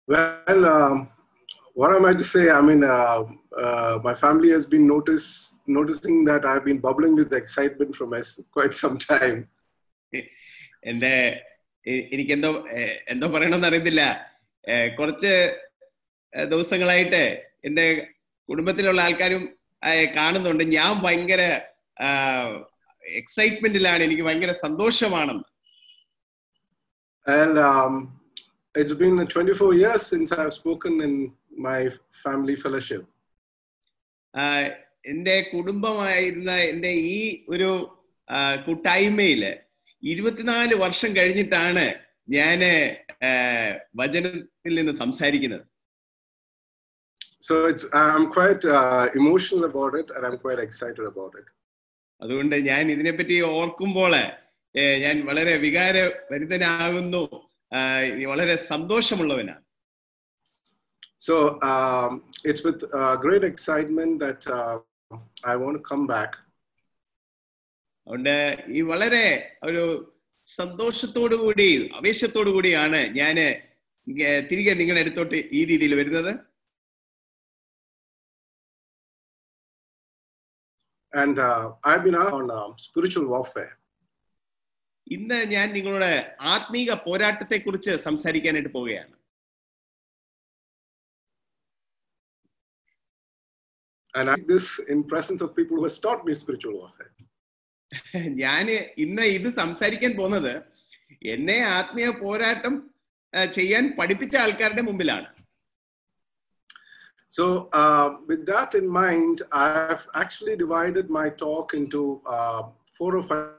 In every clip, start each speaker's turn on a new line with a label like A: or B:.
A: Well, um, what am I to say? I mean, uh, uh, my family has been notice, noticing that I've been bubbling with excitement for my, quite some time.
B: എന്റെ എ- എനിക്കെന്തോ എ- എന്തോ പറയണമെന്ന് അറിയത്തില്ല A, കുറച്ച് A, ദിവസങ്ങളായിട്ട് എന്റെ കുടുംബത്തിലുള്ള ആൾക്കാരും എ, കാണുന്നുണ്ട് ഞാൻ ഭയങ്കര എക്സൈറ്റ്മെന്റിലാണ് എനിക്ക് ഭയങ്കര സന്തോഷമാണെന്ന്
A: And um, it's been 24 years since I've spoken in my family fellowship.
B: ആ, എന്റെ കുടുംബമായിരുന്ന എന്റെ ഈ ഒരു ആ, കൂട്ടായ്മയില് ഇരുപത്തിനാല് വർഷം കഴിഞ്ഞിട്ടാണ് ഞാന് ആ, വചനത്തിൽ നിന്ന് സംസാരിക്കുന്നത്
A: So it's, I'm quite uh, emotional about it and I'm quite excited about it.
B: അതുകൊണ്ട് ഞാൻ ഇതിനെപ്പറ്റി ഓർക്കുമ്പോൾ ഞാൻ വളരെ വികാരഭരിതനാകുന്നു ആ, വളരെ സന്തോഷമുള്ളവനാണ്
A: So um, it's with uh, great excitement that uh, I want to come back
B: അതുകൊണ്ട് ഈ വളരെ ഒരു സന്തോഷത്തോടു കൂടി ആവേശത്തോടു കൂടിയാണ് ഞാൻ തിരികെ നിങ്ങളുടെ അടുത്തോട്ട് ഈ രീതിയിൽ വരുന്നത്
A: and uh, I've been out on um, spiritual warfare.
B: ഇന്ന് ഞാൻ നിങ്ങളോട് ആത്മീക പോരാട്ടത്തെ കുറിച്ച് സംസാരിക്കാനായിട്ട് പോവുകയാണ്
A: And I did this in presence of people who has taught me spiritual warfare.
B: ഞാൻ ഇന്ന് ഇത് സംസാരിക്കാൻ പോകുന്നത് എന്നെ ആത്മീയ പോരാട്ടം ആ, ചെയ്യാൻ പഠിപ്പിച്ച ആൾക്കാരുടെ മുമ്പിലാണ്
A: So uh, with that in mind, I've actually divided my talk into uh, four or five,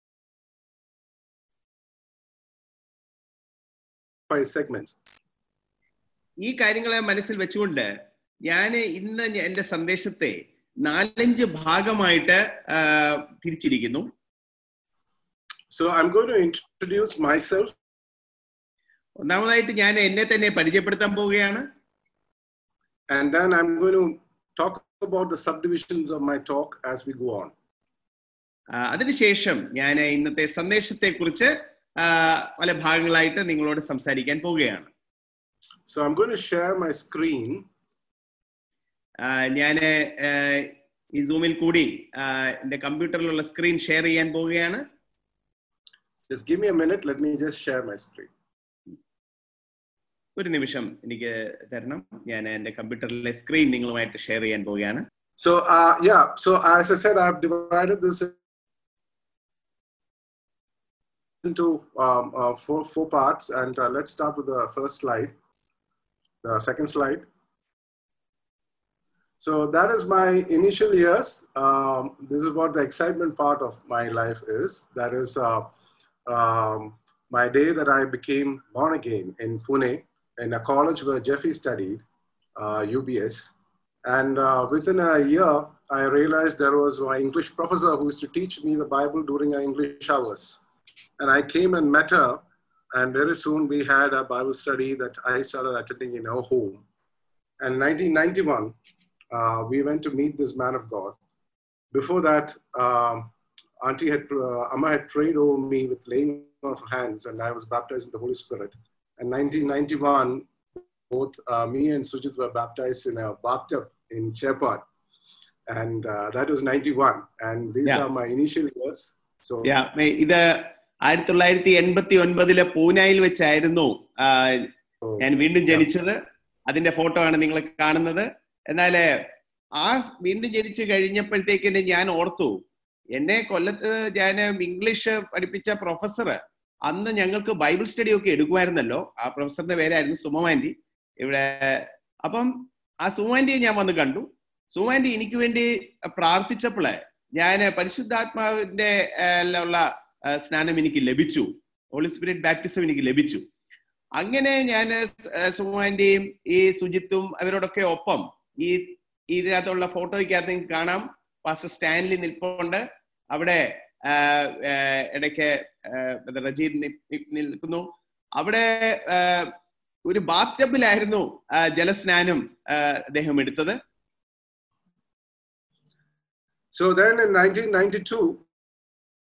A: five segments.
B: ഈ കാര്യങ്ങളെ മനസ്സിൽ വെച്ചുകൊണ്ട് ഞാൻ ഇന്ന് ഞ- എന്റെ സന്ദേശത്തെ നാലഞ്ച് ഭാഗമായിട്ട് ആ, തിരിച്ചിരിക്കുന്നു
A: So I'm going to introduce myself,
B: ഒന്നാമതായിട്ട് ഞാൻ എന്നെ തന്നെ പരിചയപ്പെടുത്താൻ പോവുകയാണ്
A: and then I'm going to talk about the subdivisions of my talk as we go on.
B: ആ, അതിനുശേഷം ഞാൻ ഇന്നത്തെ സന്ദേശത്തെ കുറിച്ച് പല ഭാഗങ്ങളായിട്ട് നിങ്ങളോട് സംസാരിക്കാൻ പോവുകയാണ്
A: So I'm going to share my screen.
B: ഞാൻ ഈ സൂമിൽ കൂടി ആ, എന്റെ കമ്പ്യൂട്ടറിലുള്ള സ്ക്രീൻ ഷെയർ ചെയ്യാൻ പോവുകയാണ്
A: Just give me a minute. Let me just share my screen.
B: ഒരു നിമിഷം എനിക്ക് തരണം ഞാൻ എന്റെ കമ്പ്യൂട്ടറിലെ സ്ക്രീൻ നിങ്ങളുമായിട്ട് ഷെയർ ചെയ്യാൻ പോവുകയാണ്
A: So uh, yeah, so as I said, I've divided this into um, uh, four four parts, and uh, let's start with the first slide, the second slide. So that is my initial years. Um, this is what the excitement part of my life is. That is uh, um, my day that I became born again in Pune, in a college where Jeffy studied, uh, UBS. And uh, within a year, I realized there was my English professor who used to teach me the Bible during our English hours. And I came and met her, and very soon we had a Bible study that I started attending in her home. And 1991, uh, we went to meet this man of God. Before that, um, Auntie had, uh, Amma had prayed over me with laying of hands, and I was baptized in the Holy Spirit. And 1991, both uh, me and Sujit were baptized in a bathtub in Shepherd. And uh, that was 91. And these
B: Yeah.
A: are my initial years. So,
B: Yeah, മേ- ഇത് ആയിരത്തി തൊള്ളായിരത്തി എൺപത്തി ഒൻപതിലെ പൂനായിൽ വെച്ചായിരുന്നു ആ,
A: so
B: ഞാൻ വീണ്ടും ജനിച്ചത് അതിന്റെ ഫോട്ടോ ആണ് നിങ്ങൾ കാണുന്നത് എന്നാല് ആ വീണ്ടും ജനിച്ചു കഴിഞ്ഞപ്പോഴത്തേക്കിന് ഞാൻ ഓർത്തു എന്നെ കൊല്ലത്ത് ഞാൻ ഇംഗ്ലീഷ് പഠിപ്പിച്ച പ്രൊഫസർ അന്ന് ഞങ്ങൾക്ക് ബൈബിൾ സ്റ്റഡി ഒക്കെ എടുക്കുമായിരുന്നല്ലോ ആ പ്രൊഫസറിന്റെ പേരായിരുന്നു സുമമാൻറ്റി ഇവിടെ അപ്പം ആ സുമാൻറ്റിയെ ഞാൻ വന്ന് കണ്ടു സുമാൻറ്റി എനിക്ക് വേണ്ടി പ്രാർത്ഥിച്ചപ്പോൾ ഞാൻ പരിശുദ്ധാത്മാവിന്റെ ആ, ഉള്ള ആ, സ്നാനം എനിക്ക് ലഭിച്ചു ഹോളി സ്പിരിറ്റ് ബാപ്റ്റിസം എനിക്ക് ലഭിച്ചു അങ്ങനെ ഞാൻ സുമാന്റെയും ഈ സുജിത്തും അവരോടൊക്കെ ഒപ്പം ഈ ഇതിനകത്തുള്ള ഫോട്ടോയ്ക്കകത്ത് നിങ്ങൾക്ക് കാണാം പാസ്റ്റർ സ്റ്റാൻലി നിൽപ്പുണ്ട് അവിടെ ആ, ആ, ഇടയ്ക്ക് ആ, റജീദ് നി- നി- നിൽക്കുന്നു അവിടെ ആ, ഒരു ബാത്ടബിലായിരുന്നു ജലസ്നാനം ആ, അദ്ദേഹം എടുത്തത്
A: So then in 1992,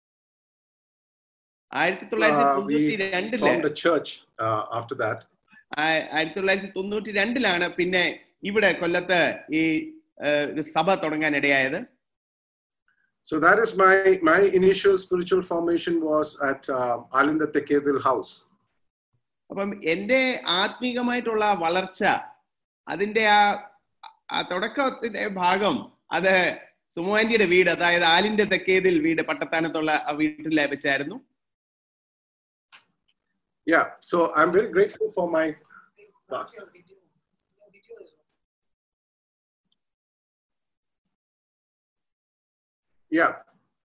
B: ആയിരത്തി തൊള്ളായിരത്തി
A: uh,
B: തൊണ്ണൂറ്റി
A: we
B: രണ്ടില്
A: formed a church uh, after that.
B: ആ- ആയിരത്തി തൊള്ളായിരത്തി തൊണ്ണൂറ്റി രണ്ടിലാണ് പിന്നെ ഇവിടെ കൊല്ലത്ത് ഈ ഏഹ്, ഒരു സഭ തുടങ്ങാൻ ഇടയായത്
A: So that is my my initial spiritual formation was at uh, Alinda Tekedil House.
B: അപ്പം എൻ്റെ ആത്മീകമായിട്ടുള്ള വളർച്ച അതിന്റെ ആ ആ തുടക്കത്തിന്റെ ഭാഗം അത് സുമാൻറ്റിയുടെ വീട് അതായത് ആലിന്റെ തെക്കേതിൽ വീട് പട്ടത്താനത്തുള്ള ആ വീട്ടിൽ വെച്ചായിരുന്നു
A: Yeah, so I'm very grateful for my class. Yeah,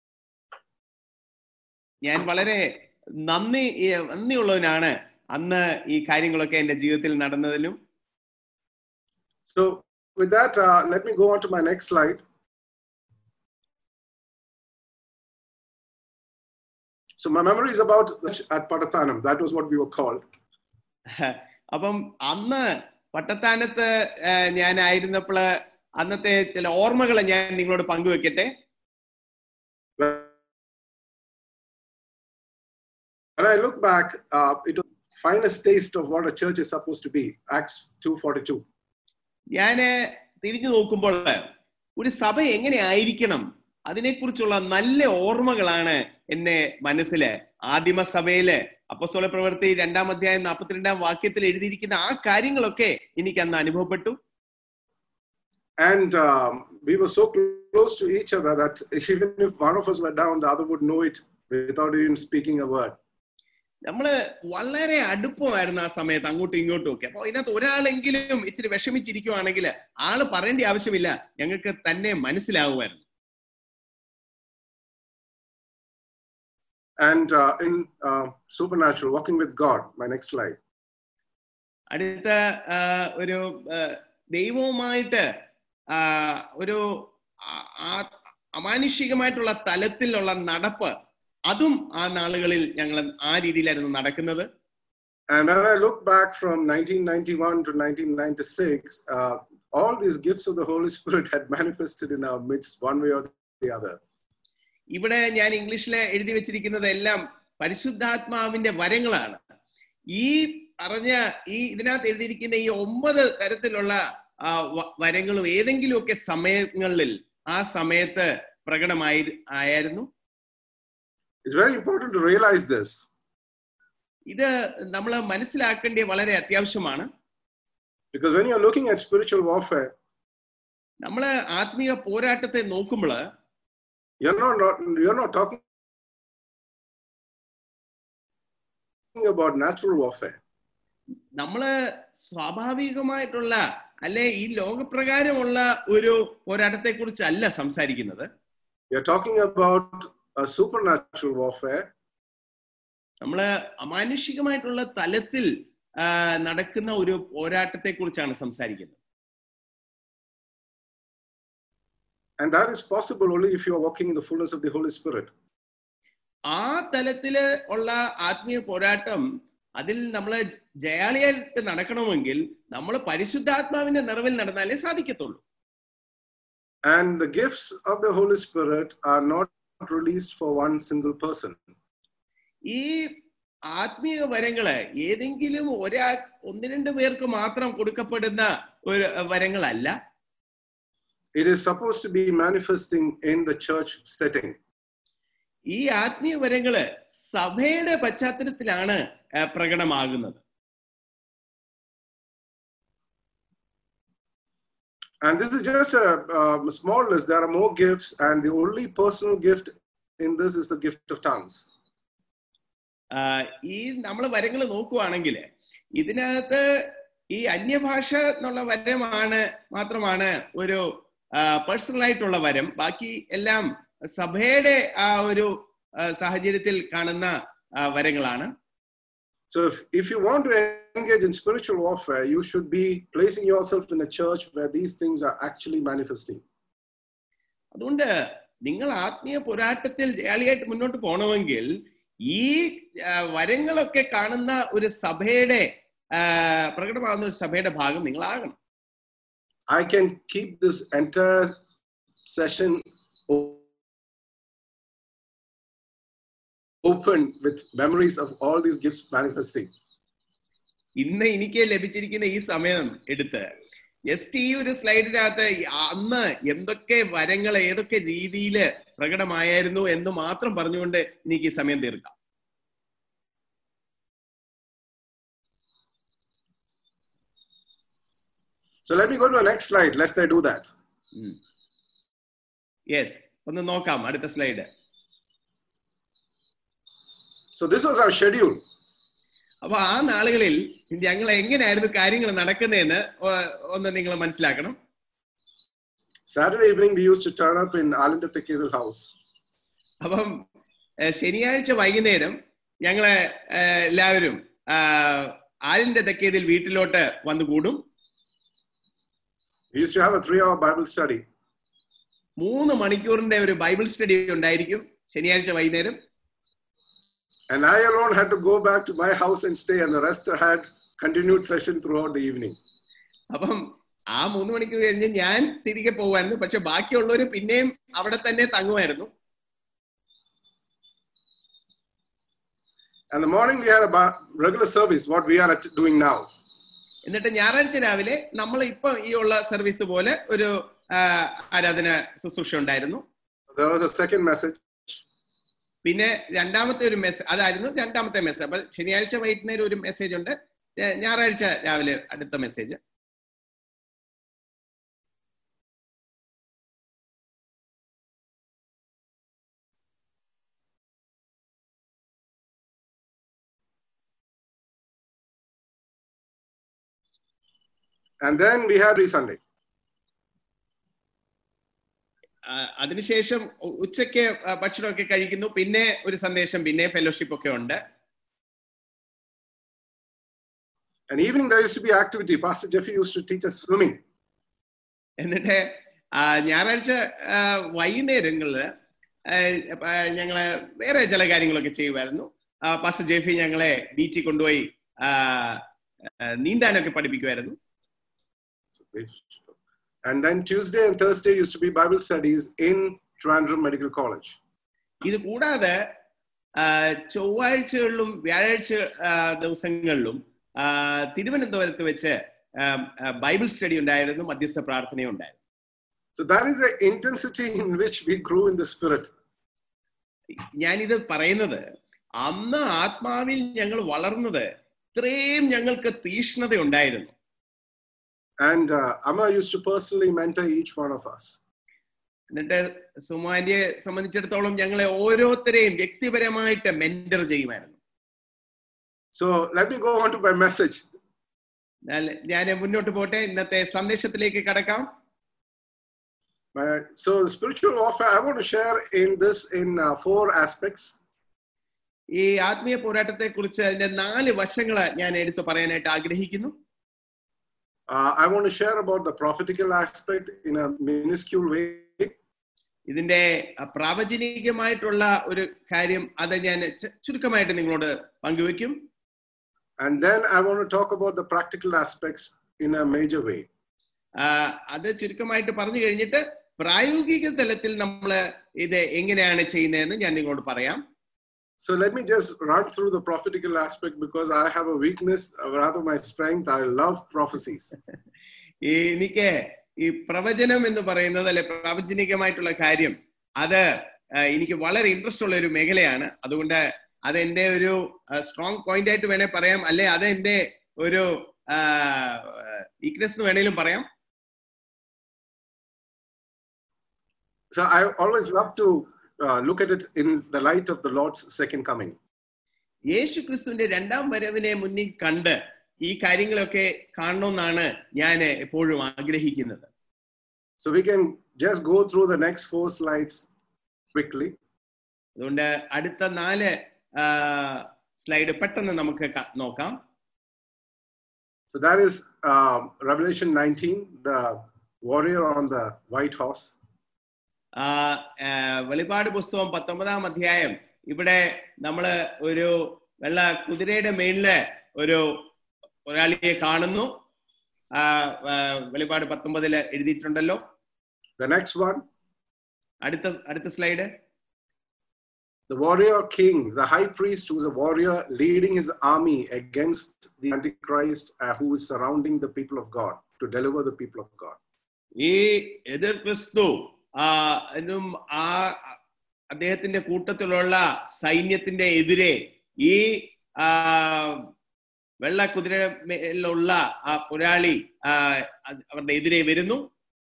B: ഞാൻ വളരെ നന്ദി ഈ നന്ദിയുള്ളവനാണ് അന്ന് ഈ കാര്യങ്ങളൊക്കെ എൻ്റെ ജീവിതത്തിൽ നടന്നതിലും
A: so with that, uh, let me go on to my next slide. So my memory is about at Patathanam. That was what we were called.
B: അപ്പം അന്ന് പട്ടത്താനത്ത് ഏഹ്, ഞാനായിരുന്നപ്പോൾ അന്നത്തെ ചില ഓർമ്മകൾ ഞാൻ നിങ്ങളോട് പങ്കുവെക്കട്ടെ
A: When I look back, uh, it was the finest taste of what a church is supposed to be. Acts 2.42.
B: ഞാൻ തിരിഞ്ഞു നോക്കുമ്പോൾ ഒരു സഭ എങ്ങനെ ആയിരിക്കണം അതിനെക്കുറിച്ചുള്ള നല്ല ഓർമ്മകളാണ് എന്നെ മനസ്സില് ആദിമ സഭയില് അപ്പസ്തോല പ്രവൃത്തി രണ്ടാം അധ്യായം നാൽപ്പത്തിരണ്ടാം വാക്യത്തിൽ എഴുതിയിരിക്കുന്ന ആ കാര്യങ്ങളൊക്കെ എനിക്ക് അന്ന് അനുഭവപ്പെട്ടു
A: And um, we were so close to each other that even if one of us were down, the other would know it without even speaking a word.
B: നമ്മള് വളരെ അടുപ്പമായിരുന്നു ആ സമയത്ത് അങ്ങോട്ടും ഇങ്ങോട്ടും ഒക്കെ അപ്പൊ അതിനകത്ത് ഒരാളെങ്കിലും ഇച്ചിരി വിഷമിച്ചിരിക്കുവാണെങ്കിൽ ആള് പറയേണ്ട ആവശ്യമില്ല ഞങ്ങൾക്ക് തന്നെ മനസ്സിലാവുമായിരുന്നു
A: And uh, in uh, supernatural, walking with God, my next slide.
B: അടുത്ത ആ, ഒരു ആ, ദൈവവുമായിട്ട് ആ, ഒരു ആ- ആ- അമാനുഷികമായിട്ടുള്ള തലത്തിലുള്ള നടപ്പ് അതും ആ നാളുകളിൽ ഞങ്ങൾ ആ രീതിയിലായിരുന്നു നടക്കുന്നത്
A: And when I look back from 1991 to 1996, uh, all these gifts of the Holy Spirit had manifested in our midst one way or the other.
B: ഇവിടെ ഞാൻ ഇംഗ്ലീഷിൽ എഴുതി വെച്ചിരിക്കുന്നത് എല്ലാം പരിശുദ്ധാത്മാവിന്റെ വരങ്ങളാണ് ഈ പറഞ്ഞ ഈ ഇതിനകത്ത് എഴുതിയിരിക്കുന്ന ഈ ഒമ്പത് തരത്തിലുള്ള ആ, വ- വരങ്ങളും ഏതെങ്കിലുമൊക്കെ സമയങ്ങളിൽ ആ സമയത്ത് പ്രകടമായി ആയിരുന്നു
A: It's very important to realize this
B: ഇത് നമ്മൾ മനസ്സിലാക്കേണ്ടത് വളരെ അത്യാവശ്യമാണ്
A: because when you're looking at spiritual warfare,
B: നമ്മൾ ആത്മീയ പോരാട്ടത്തെ നോക്കുമ്പോൾ
A: you're not, not you're not talking about natural warfare.
B: നമ്മള് സ്വാഭാവികമായിട്ടുള്ള അല്ലെ ഈ ലോകപ്രകാരമുള്ള ഒരു പോരാട്ടത്തെ കുറിച്ചല്ല സംസാരിക്കുന്നത്
A: You're talking about a supernatural warfare
B: നമ്മള് അമാനുഷികമായിട്ടുള്ള തലത്തിൽ ആ, നടക്കുന്ന ഒരു പോരാട്ടത്തെ കുറിച്ചാണ് സംസാരിക്കുന്നത്
A: And that is possible only if you are walking in the fullness of the Holy Spirit.
B: ആ തലത്തില് ഉള്ള ആത്മീയ പോരാട്ടം അതിൽ നമ്മൾ ജയാളിയായിട്ട് നടക്കണമെങ്കിൽ നമ്മൾ പരിശുദ്ധാത്മാവിന്റെ നിറവിൽ നടന്നാലേ സാധിക്കത്തുള്ളൂ
A: And the gifts of the Holy Spirit are not released for one single person.
B: ഈ ആത്മീയ വരങ്ങള് ഏതെങ്കിലും ഒരാ ഒന്ന് രണ്ട് പേർക്ക് മാത്രം കൊടുക്കപ്പെടുന്ന ഒരു വരങ്ങളല്ല
A: It is supposed to be manifesting in the church setting.
B: ഈ ആത്മീയ വരങ്ങള് സഭയുടെ പശ്ചാത്തലത്തിലാണ് ആ, പ്രകടമാകുന്നത്
A: And this is just a, um, small list. There are more gifts, and the only personal gift in this is the gift of tongues.
B: ആ, ഈ നമ്മൾ വരങ്ങൾ നോക്കുവാണെങ്കിൽ ഇതിനകത്ത് ഈ അന്യഭാഷ എന്നുള്ള വരമാണ് മാത്രമാണ് ഒരു പേഴ്സണൽ ആയിട്ടുള്ള വരം ബാക്കി എല്ലാം സഭയുടെ ആ ഒരു ആ, സാഹചര്യത്തിൽ കാണുന്ന ആ, വരങ്ങളാണ്
A: So, if, if you want to engage in spiritual warfare, you should be placing yourself in a church where these things are actually manifesting.
B: അതുകൊണ്ട് നിങ്ങൾ ആത്മീയ പോരാട്ടത്തിൽ ജയാളിയായിട്ട് മുന്നോട്ട് പോകണമെങ്കിൽ ഈ ആ, വരങ്ങളൊക്കെ കാണുന്ന ഒരു സഭയുടെ ആ, പ്രകടമാകുന്ന ഒരു സഭയുടെ ഭാഗം നിങ്ങളാകണം
A: I can keep this entire session o- open with memories of all these gifts manifesting.
B: ഇന്ന് എനിക്ക് ലഭിച്ചിരിക്കുന്ന ഈ സമയം എടുത്ത് ജസ്റ്റ് ഈ ഒരു സ്ലൈഡിനകത്ത് അന്ന് എന്തൊക്കെ വരങ്ങൾ ഏതൊക്കെ രീതിയിൽ പ്രകടമായിരുന്നു എന്ന് മാത്രം പറഞ്ഞുകൊണ്ട് എനിക്ക് ഈ സമയം തീർക്കാം
A: So let me go to the next slide, lest I do that.
B: Yes ഒന്ന് നോക്കാം അടുത്ത slide
A: So this was our schedule.
B: അപ്പൊ ആ നാളുകളിൽ ഞങ്ങൾ എങ്ങനെയായിരുന്നു കാര്യങ്ങൾ നടക്കുന്നതെന്ന് ഒ- ഒന്ന് നിങ്ങൾ മനസ്സിലാക്കണം
A: Saturday evening, we used to turn up in Alinda Tekevil house.
B: അപ്പം ഏഹ്, ശനിയാഴ്ച വൈകുന്നേരം ഞങ്ങളെ ഏഹ്, എല്ലാവരും ആഹ്, ആലിന്റെ തെക്കേതിൽ വീട്ടിലോട്ട് വന്നു കൂടും
A: We used to have a three hour Bible study.
B: മൂന്ന് മണിക്കൂറിന്റെ ഒരു ബൈബിൾ സ്റ്റഡി ഉണ്ടായിരിക്കും ശനിയാഴ്ച വൈകുന്നേരം
A: And I alone had to go back to my house and stay, and the rest had continued session throughout the evening.
B: അപ്പം ആ മൂന്ന് മണിക്കൂർ കഴിഞ്ഞ് ഞാൻ തിരികെ പോകുമായിരുന്നു പക്ഷെ ബാക്കിയുള്ളവർ പിന്നെയും അവിടെ തന്നെ തങ്ങുമായിരുന്നു
A: And the morning we had a ba- regular service, what we are at- doing now.
B: എന്നിട്ട് ഞായറാഴ്ച രാവിലെ നമ്മൾ ഇപ്പൊ ഈ ഉള്ള സർവീസ് പോലെ ഒരു ആഹ്, ആരാധന ശുശ്രൂഷ ഉണ്ടായിരുന്നു
A: There was a second message.
B: പിന്നെ രണ്ടാമത്തെ ഒരു മെസ്സേജ് അതായിരുന്നു രണ്ടാമത്തെ മെസ്സേജ് അപ്പൊ ശനിയാഴ്ച വൈകുന്നേരം ഒരു മെസ്സേജ് ഉണ്ട് ഞാ- ഞായറാഴ്ച രാവിലെ അടുത്ത message
A: And then we had every Sunday.
B: അതിനുശേഷം ഉ- ഉച്ചയ്ക്ക് ആ, ഭക്ഷണമൊക്കെ കഴിക്കുന്നു പിന്നെ ഒരു സന്ദേശം പിന്നെ ഫെലോഷിപ്പ് ഒക്കെ ഉണ്ട്
A: And evening there used to be activity. Pastor Jeffy used to teach us swimming.
B: എന്നിട്ട് ആ, ഞായറാഴ്ച ആ, വൈകുന്നേരങ്ങളില് ആ, ആ, ഞങ്ങള് വേറെ ചില കാര്യങ്ങളൊക്കെ ചെയ്യുമായിരുന്നു ആ, പാസ്റ്റർ ജെഫി ഞങ്ങളെ ബീച്ചിൽ കൊണ്ടുപോയി ആ, ആ, നീന്താനൊക്കെ പഠിപ്പിക്കുമായിരുന്നു
A: And then Tuesday and Thursday used to be Bible studies in Trivandrum Medical College.
B: ഇത് കൂടാതെ ആ, ചൊവ്വാഴ്ചകളിലും വ്യാഴാഴ്ച ആ, ദിവസങ്ങളിലും ആ, തിരുവനന്തപുരത്ത് വെച്ച് ആ, ആ, ബൈബിൾ സ്റ്റഡി ഉണ്ടായിരുന്നു മധ്യസ്ഥ പ്രാർത്ഥനയും ഉണ്ടായിരുന്നു
A: So that is the intensity in which we grew in the spirit.
B: ഞാനിത് പറയുന്നത് അന്ന് ആത്മാവിൽ ഞങ്ങൾ വളർന്നത് ഇത്രയും ഞങ്ങൾക്ക് തീഷ്ണത ഉണ്ടായിരുന്നു
A: And uh, Amma used to personally mentor each one of us.
B: എന്നിട്ട് സുമാന്റിയെ സംബന്ധിച്ചിടത്തോളം ഞങ്ങളെ ഓരോരുത്തരെയും വ്യക്തിപരമായിട്ട് മെന്റർ ചെയ്യുമായിരുന്നു
A: So let me go on to my message.
B: ഞാൻ മുന്നോട്ട് പോട്ടെ ഇന്നത്തെ സന്ദേശത്തിലേക്ക് കടക്കാം
A: My, so the spiritual warfare, I want to share in this in uh, four aspects.
B: ഈ ആത്മീയ പോരാട്ടത്തെ കുറിച്ച് അതിന്റെ നാല് വശങ്ങൾ ഞാൻ എടുത്തു പറയാനായിട്ട് ആഗ്രഹിക്കുന്നു
A: Uh, I want to share about the prophetical aspect in a minuscule way.
B: ഇതിന്റെ അഹ്, പ്രാവചനികമായിട്ടുള്ള ഒരു കാര്യം അത് ഞാൻ ചു- ചുരുക്കമായിട്ട് നിങ്ങളോട് പങ്കുവെക്കും
A: And then I want to talk about the practical aspects in a major way.
B: ആഹ്, അത് ചുരുക്കമായിട്ട് പറഞ്ഞു കഴിഞ്ഞിട്ട് പ്രായോഗിക തലത്തിൽ നമ്മൾ ഇത് എങ്ങനെയാണ് ചെയ്യുന്നതെന്ന് ഞാൻ നിങ്ങളോട് പറയാം
A: So let me just run through the prophetical aspect because I have a weakness, or rather my strength. I love prophecies.
B: ഈ എനിക്ക് ഈ പ്രവചനം എന്ന് പറയുന്നത് അല്ലെ പ്രാവചനികമായിട്ടുള്ള കാര്യം അത് ആഹ്, എനിക്ക് വളരെ ഇൻട്രസ്റ്റ് ഉള്ള ഒരു മേഖലയാണ് അതുകൊണ്ട് അത് എന്റെ ഒരു സ്ട്രോങ് പോയിന്റ് ആയിട്ട് വേണേ പറയാം അല്ലെ അത് എന്റെ ഒരു വീക്ക്നെസ് എന്ന് വേണേലും പറയാം
A: So I always love to uh, look at it in the light of the Lord's second coming.
B: യേശു ക്രിസ്തുവിന്റെ രണ്ടാം വരവിനെ മുന്നിൽ കണ്ട് ഈ കാര്യങ്ങളൊക്കെ കാണണമെന്നാണ് ഞാൻ എപ്പോഴും ആഗ്രഹിക്കുന്നത്
A: So we can just go through the next four slides quickly.
B: അതുകൊണ്ട് അടുത്ത നാല് സ്ലൈഡ് പെട്ടെന്ന് നമുക്ക് ക- നോക്കാം
A: So that is um, Revelation 19, the warrior on the white horse.
B: ആ, ആ, വെളിപാട് പുസ്തകം പത്തൊമ്പതാം അധ്യായം ഇവിടെ നമ്മള് ഒരു വെള്ള കുതിരയുടെ മേളില് ഒരു ഒരാളിയെ കാണുന്നു ആ, ആ, വെളിപാട് പത്തൊമ്പതില് എഴുതിയിട്ടുണ്ടല്ലോ
A: The next one,
B: അടുത്ത അടുത്ത slide
A: the warrior king, the high priest who's a warrior leading his army against the Antichrist uh, who is surrounding the people of God to deliver the people of God.
B: ഈ എതിർ ക്രിസ്തു ആ എന്നും ആ അദ്ദേഹത്തിന്റെ കൂട്ടത്തിലുള്ള സൈന്യത്തിന്റെ എതിരെ ഈ ആ വെള്ള കുതിരയിലുള്ള ആ പോരാളി ആ അത് അവരുടെ എതിരെ വരുന്നു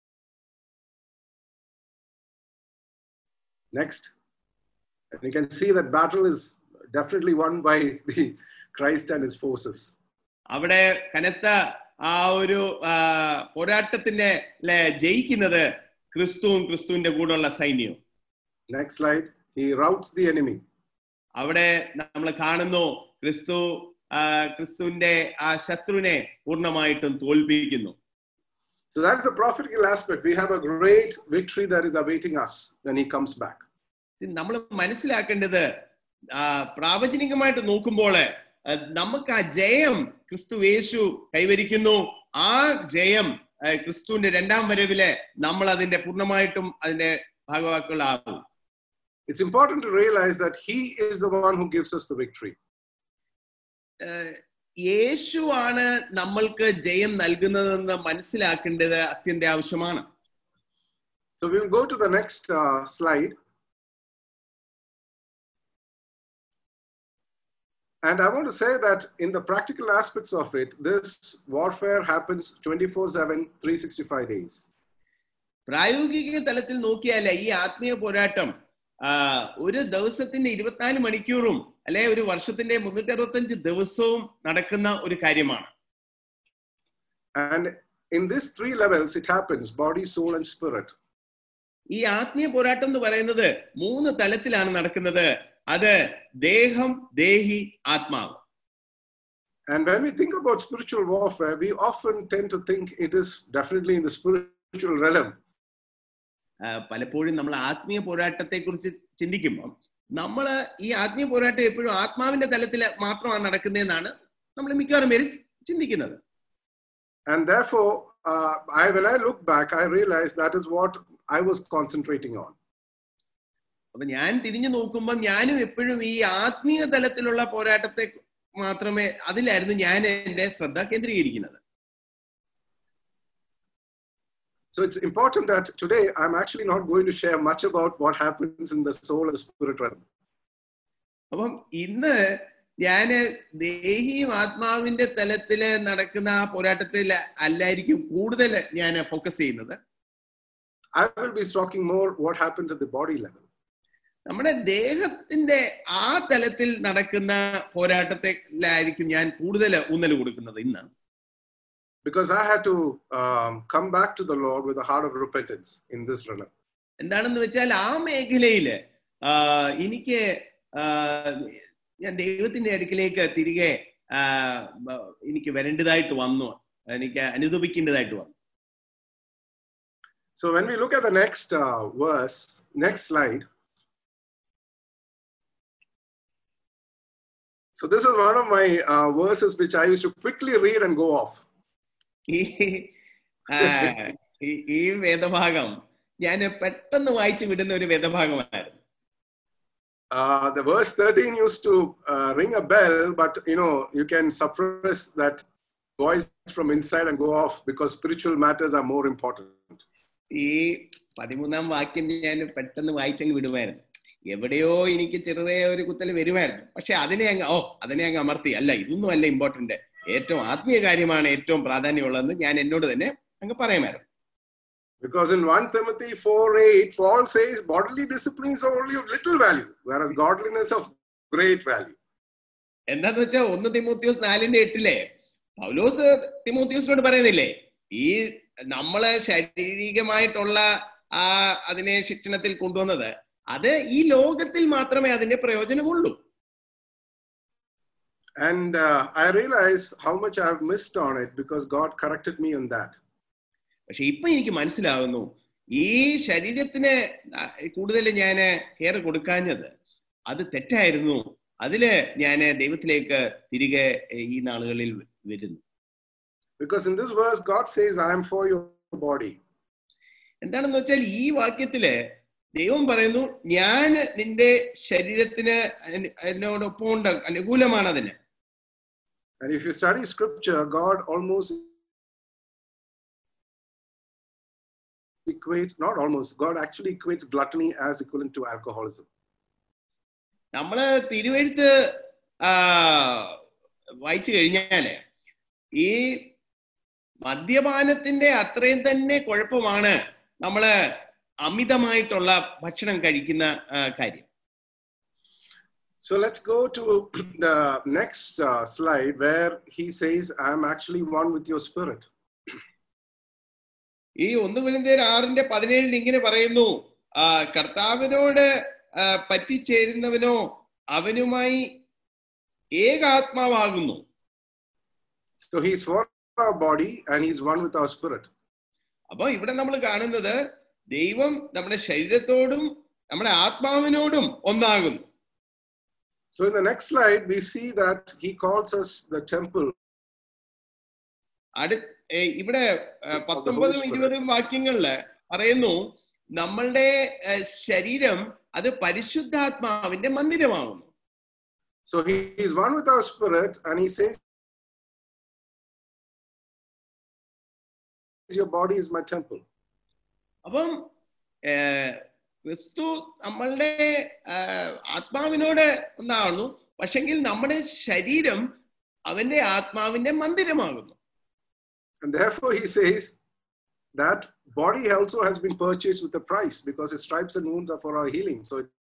A: Next. And you can see that battle is definitely won by the Christ and his forces.
B: അവിടെ കനത്ത ആ ഒരു ആ, പോരാട്ടത്തിന്റെ ലെ ജയിക്കുന്നത് ക്രിസ്തുവും ക്രിസ്തുവിന്റെ കൂടെയുള്ള സൈന്യവും
A: Next slide. He routs the enemy.
B: അവിടെ നമ്മൾ കാണുന്നു ക്രിസ്തു ആ, ക്രിസ്തുവിന്റെ ആ ശത്രുവിനെ പൂർണ്ണമായിട്ടും തോൽപ്പിക്കുന്നു
A: So that's the prophetical aspect. We have a great victory that is awaiting us when he comes back.
B: നമ്മൾ മനസ്സിലാക്കേണ്ടത് ആ, പ്രാവചനികമായിട്ട് നോക്കുമ്പോൾ ആ, നമുക്ക് ആ ജയം ക്രിസ്തു യേശു കൈവരിക്കുന്നു ആ ജയം ആ, ക്രിസ്തുവിന്റെ രണ്ടാം വരവില് നമ്മൾ അതിന്റെ പൂർണ്ണമായിട്ടും അതിന്റെ ഭാഗവാക്കുകളാകും
A: It's important to realize that he is the one who gives us the victory.
B: ഏഹ് യേശു ആണ് നമ്മൾക്ക് ജയം നൽകുന്നതെന്ന് മനസ്സിലാക്കേണ്ടത് അത്യന്താവശ്യമാണ്
A: So we'll go to the next uh, slide. And I want to say that in the practical aspects of it, this warfare happens 24 7, 365 days.
B: പ്രായോഗിക തലത്തിൽ നോക്കിയാൽ ഈ ആത്മീയ പോരാട്ടം ആ, ഒരു ദിവസത്തിന്റെ ഇരുപത്തിനാല് മണിക്കൂറും അല്ലെ ഒരു വർഷത്തിന്റെ മുന്നൂറ്റി അറുപത്തഞ്ച് ദിവസവും നടക്കുന്ന ഒരു കാര്യമാണ്
A: And in these three levels, it happens body, soul, and spirit.
B: ഈ ആത്മീയ പോരാട്ടം എന്ന് പറയുന്നത് മൂന്ന് തലത്തിലാണ് നടക്കുന്നത് അത് ദേഹം ദേഹി ആത്മാവ്
A: And when we think about spiritual warfare, we often tend to think it is definitely in the spiritual realm.
B: ആ, പലപ്പോഴും നമ്മൾ ആത്മീയ പോരാട്ടത്തെ കുറിച്ച് ചിന്തിക്കുമ്പോൾ നമ്മൾ ഈ ആത്മീയ പോരാട്ടം എപ്പോഴും ആത്മാവിന്റെ തലത്തിൽ മാത്രമാണ് നടക്കുന്നതെന്നാണ് നമ്മൾ മിക്കവാറും പേര് ചിന്തിക്കുന്നത്
A: And therefore, uh, I, when I look back, I realized that is what I was concentrating on.
B: അപ്പൊ ഞാൻ തിരിഞ്ഞു നോക്കുമ്പോൾ ഞാനും എപ്പോഴും ഈ ആത്മീയ തലത്തിലുള്ള പോരാട്ടത്തെ മാത്രമേ അതിലായിരുന്നു ഞാൻ എന്റെ ശ്രദ്ധ കേന്ദ്രീകരിക്കുന്നത്
A: So it's important that today I'm actually not going to share much about what happens in the soul and spirit realm.
B: അപ്പം ഇന്ന് ഞാന് ദേഹിയും ആത്മാവിന്റെ തലത്തില് നടക്കുന്ന ആ പോരാട്ടത്തിൽ അല്ലായിരിക്കും കൂടുതൽ ഞാൻ ഫോക്കസ് ചെയ്യുന്നത്
A: I will be talking more what happens at the body level.
B: നമ്മുടെ ദേഹത്തിന്റെ ആ തലത്തിൽ നടക്കുന്ന പോരാട്ടത്തിലായിരിക്കും ഞാൻ കൂടുതൽ ഊന്നൽ കൊടുക്കുന്നത് ഇന്ന്
A: Because I had to um, come back to the Lord with a heart of repentance in this realm.
B: എന്താണെന്ന് വെച്ചാൽ ആ മേഖലയില് ആ, എനിക്ക് ആ, ഞാൻ ദൈവത്തിന്റെ അടുക്കിലേക്ക് തിരികെ ആ, ബ- എനിക്ക് വരേണ്ടതായിട്ട് വന്നു എനിക്ക് അനുദപിക്കേണ്ടതായിട്ട് വന്നു
A: So when we look at the next uh, verse, next slide. So this is one of my uh, verses which I used to quickly read and go off.
B: ഈ ആ, ഈ- ഈ വേദഭാഗം ഞാൻ പെട്ടെന്ന് വായിച്ചു വിടുന്ന ഒരു വേദഭാഗമായിരുന്നു
A: Uh, the verse 13 used to uh, ring a bell, but you know, you can suppress that voice from inside and go off because spiritual matters are more important.
B: ഈ പതിമൂന്നാം വാക്യം ഞാൻ പെട്ടെന്ന് വായിച്ചങ്ങ് വിടുമായിരുന്നു എവിടെയോ എനിക്ക് ചെറുതേ ഒരു കുത്തൽ വരുമായിരുന്നു പക്ഷെ അതിനെ അങ്ങ് ഓ അതിനെ അങ്ങ് അമർത്തി അല്ല ഇതൊന്നും അല്ല ഇമ്പോർട്ടന്റ് ഏറ്റവും ആത്മീയ കാര്യമാണ് ഏറ്റവും പ്രാധാന്യമുള്ളതെന്ന് ഞാൻ എന്നോട് തന്നെ അങ്ങ് പറയുമായിരുന്നു
A: Because in 1 Timothy 4 8, Paul says bodily discipline is only of little value, whereas godliness of great value.
B: എന്താന്ന് വെച്ചാൽ ഒന്ന് തിമോത്യോസ് നാലിന്റെ എട്ടിലെ പൗലോസ് തിമോത്യോസിനോട് പറയുന്നില്ലേ ഈ നമ്മള് ശാരീരികമായിട്ടുള്ള ആ അതിനെ ശിക്ഷണത്തിൽ കൊണ്ടുവന്നത് അത് ഈ ലോകത്തിൽ മാത്രമേ അതിന്റെ പ്രയോജനമുള്ളൂ
A: And uh, I realize how much I've missed on it because God corrected me on that.
B: പക്ഷെ ഇപ്പൊ എനിക്ക് മനസ്സിലാവുന്നു ഈ ശരീരത്തിന് കൂടുതൽ ഞാൻ കെയർ കൊടുക്കാഞ്ഞത് അത് തെറ്റായിരുന്നു അതില് ഞാൻ ദൈവത്തിലേക്ക് തിരികെ ഈ നാളുകളിൽ വരുന്നു
A: Because in this verse, God says, I am for your body.
B: എന്താണെന്ന് വെച്ചാൽ ഈ വാക്യത്തില് ദൈവം പറയുന്നു ഞാൻ നിന്റെ ശരീരത്തിന് അനു- എന്നോടൊപ്പം ഉണ്ട് അനുകൂലമാണ് അതിന്
A: And if you study scripture, God almost equates, not almost, God actually equates gluttony as equivalent to alcoholism.
B: നമ്മള് തിരുവഴുത്ത് ആ, വായിച്ചു കഴിഞ്ഞാല് ഈ മദ്യപാനത്തിന്റെ അത്രയും തന്നെ കുഴപ്പമാണ് നമ്മള് അമിതമായിട്ടുള്ള ഭക്ഷണം കഴിക്കുന്ന ആ, കാര്യം
A: So let's go to the next uh, slide where he says, I'm actually one with your spirit.
B: ഈ ഒന്ന് കുരിന്തിയർ ആറിന്റെ പതിനേഴിൽ ഇങ്ങനെ പറയുന്നു ആ, കർത്താവിനോട് ആ, പറ്റിച്ചേരുന്നവനോ അവനുമായി ഏകാത്മാവാകുന്നു
A: So he's for our body and he's one with our spirit.
B: അപ്പൊ ഇവിടെ നമ്മൾ കാണുന്നത് ദൈവം നമ്മുടെ ശരീരത്തോടും നമ്മുടെ ആത്മാവിനോടും ഒന്നാകുന്നു
A: So in the next slide, we see that he calls us the temple.
B: അടു ഏ, ഇവിടെ ആ, പത്തൊമ്പതും
A: Spirit.
B: ഇരുപതും വാക്യങ്ങളില് പറയുന്നു നമ്മളുടെ ആ, ശരീരം അത് പരിശുദ്ധാത്മാവിന്റെ മന്ദിരമാകുന്നു
A: So he is one with our spirit and he says, Your body is my temple.
B: അപ്പം ഏ, ക്രിസ്തു നമ്മളുടെ ആ, ആത്മാവിനോട് ഒന്നാകുന്നു പക്ഷെങ്കിൽ നമ്മുടെ ശരീരം അവന്റെ ആത്മാവിന്റെ മന്ദിരമാകുന്നു
A: And therefore he says that body also has been purchased with a price because his stripes and wounds are for our healing. So it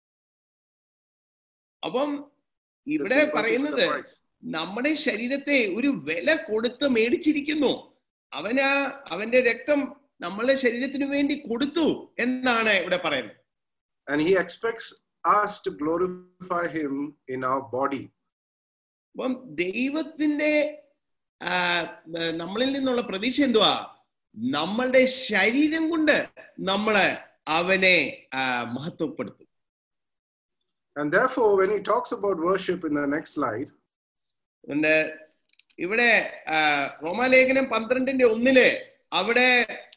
B: അപ്പം
A: has
B: ഇവിടെ
A: been purchased with
B: പറയുന്നത്
A: a price.
B: നമ്മുടെ ശരീരത്തെ ഒരു വില കൊടുത്ത് മേടിച്ചിരിക്കുന്നു അവന് അവന്റെ രക്തം നമ്മളുടെ ശരീരത്തിന് വേണ്ടി കൊടുത്തു എന്നാണ് ഇവിടെ പറയുന്നത്
A: And he expects us to glorify him in our body.
B: അപ്പം ദൈവത്തിന്റെ ആ, നമ്മളിൽ നിന്നുള്ള പ്രതീക്ഷ എന്തുവാ നമ്മളുടെ ശരീരം കൊണ്ട് നമ്മള് അവനെ ആ, മഹത്വപ്പെടുത്തും
A: And therefore, when he talks about worship in the next slide,
B: അതുകൊണ്ട് ഇവിടെ ആ, റോമാലേഖനം പന്ത്രണ്ടിന്റെ ഒന്നില് അവിടെ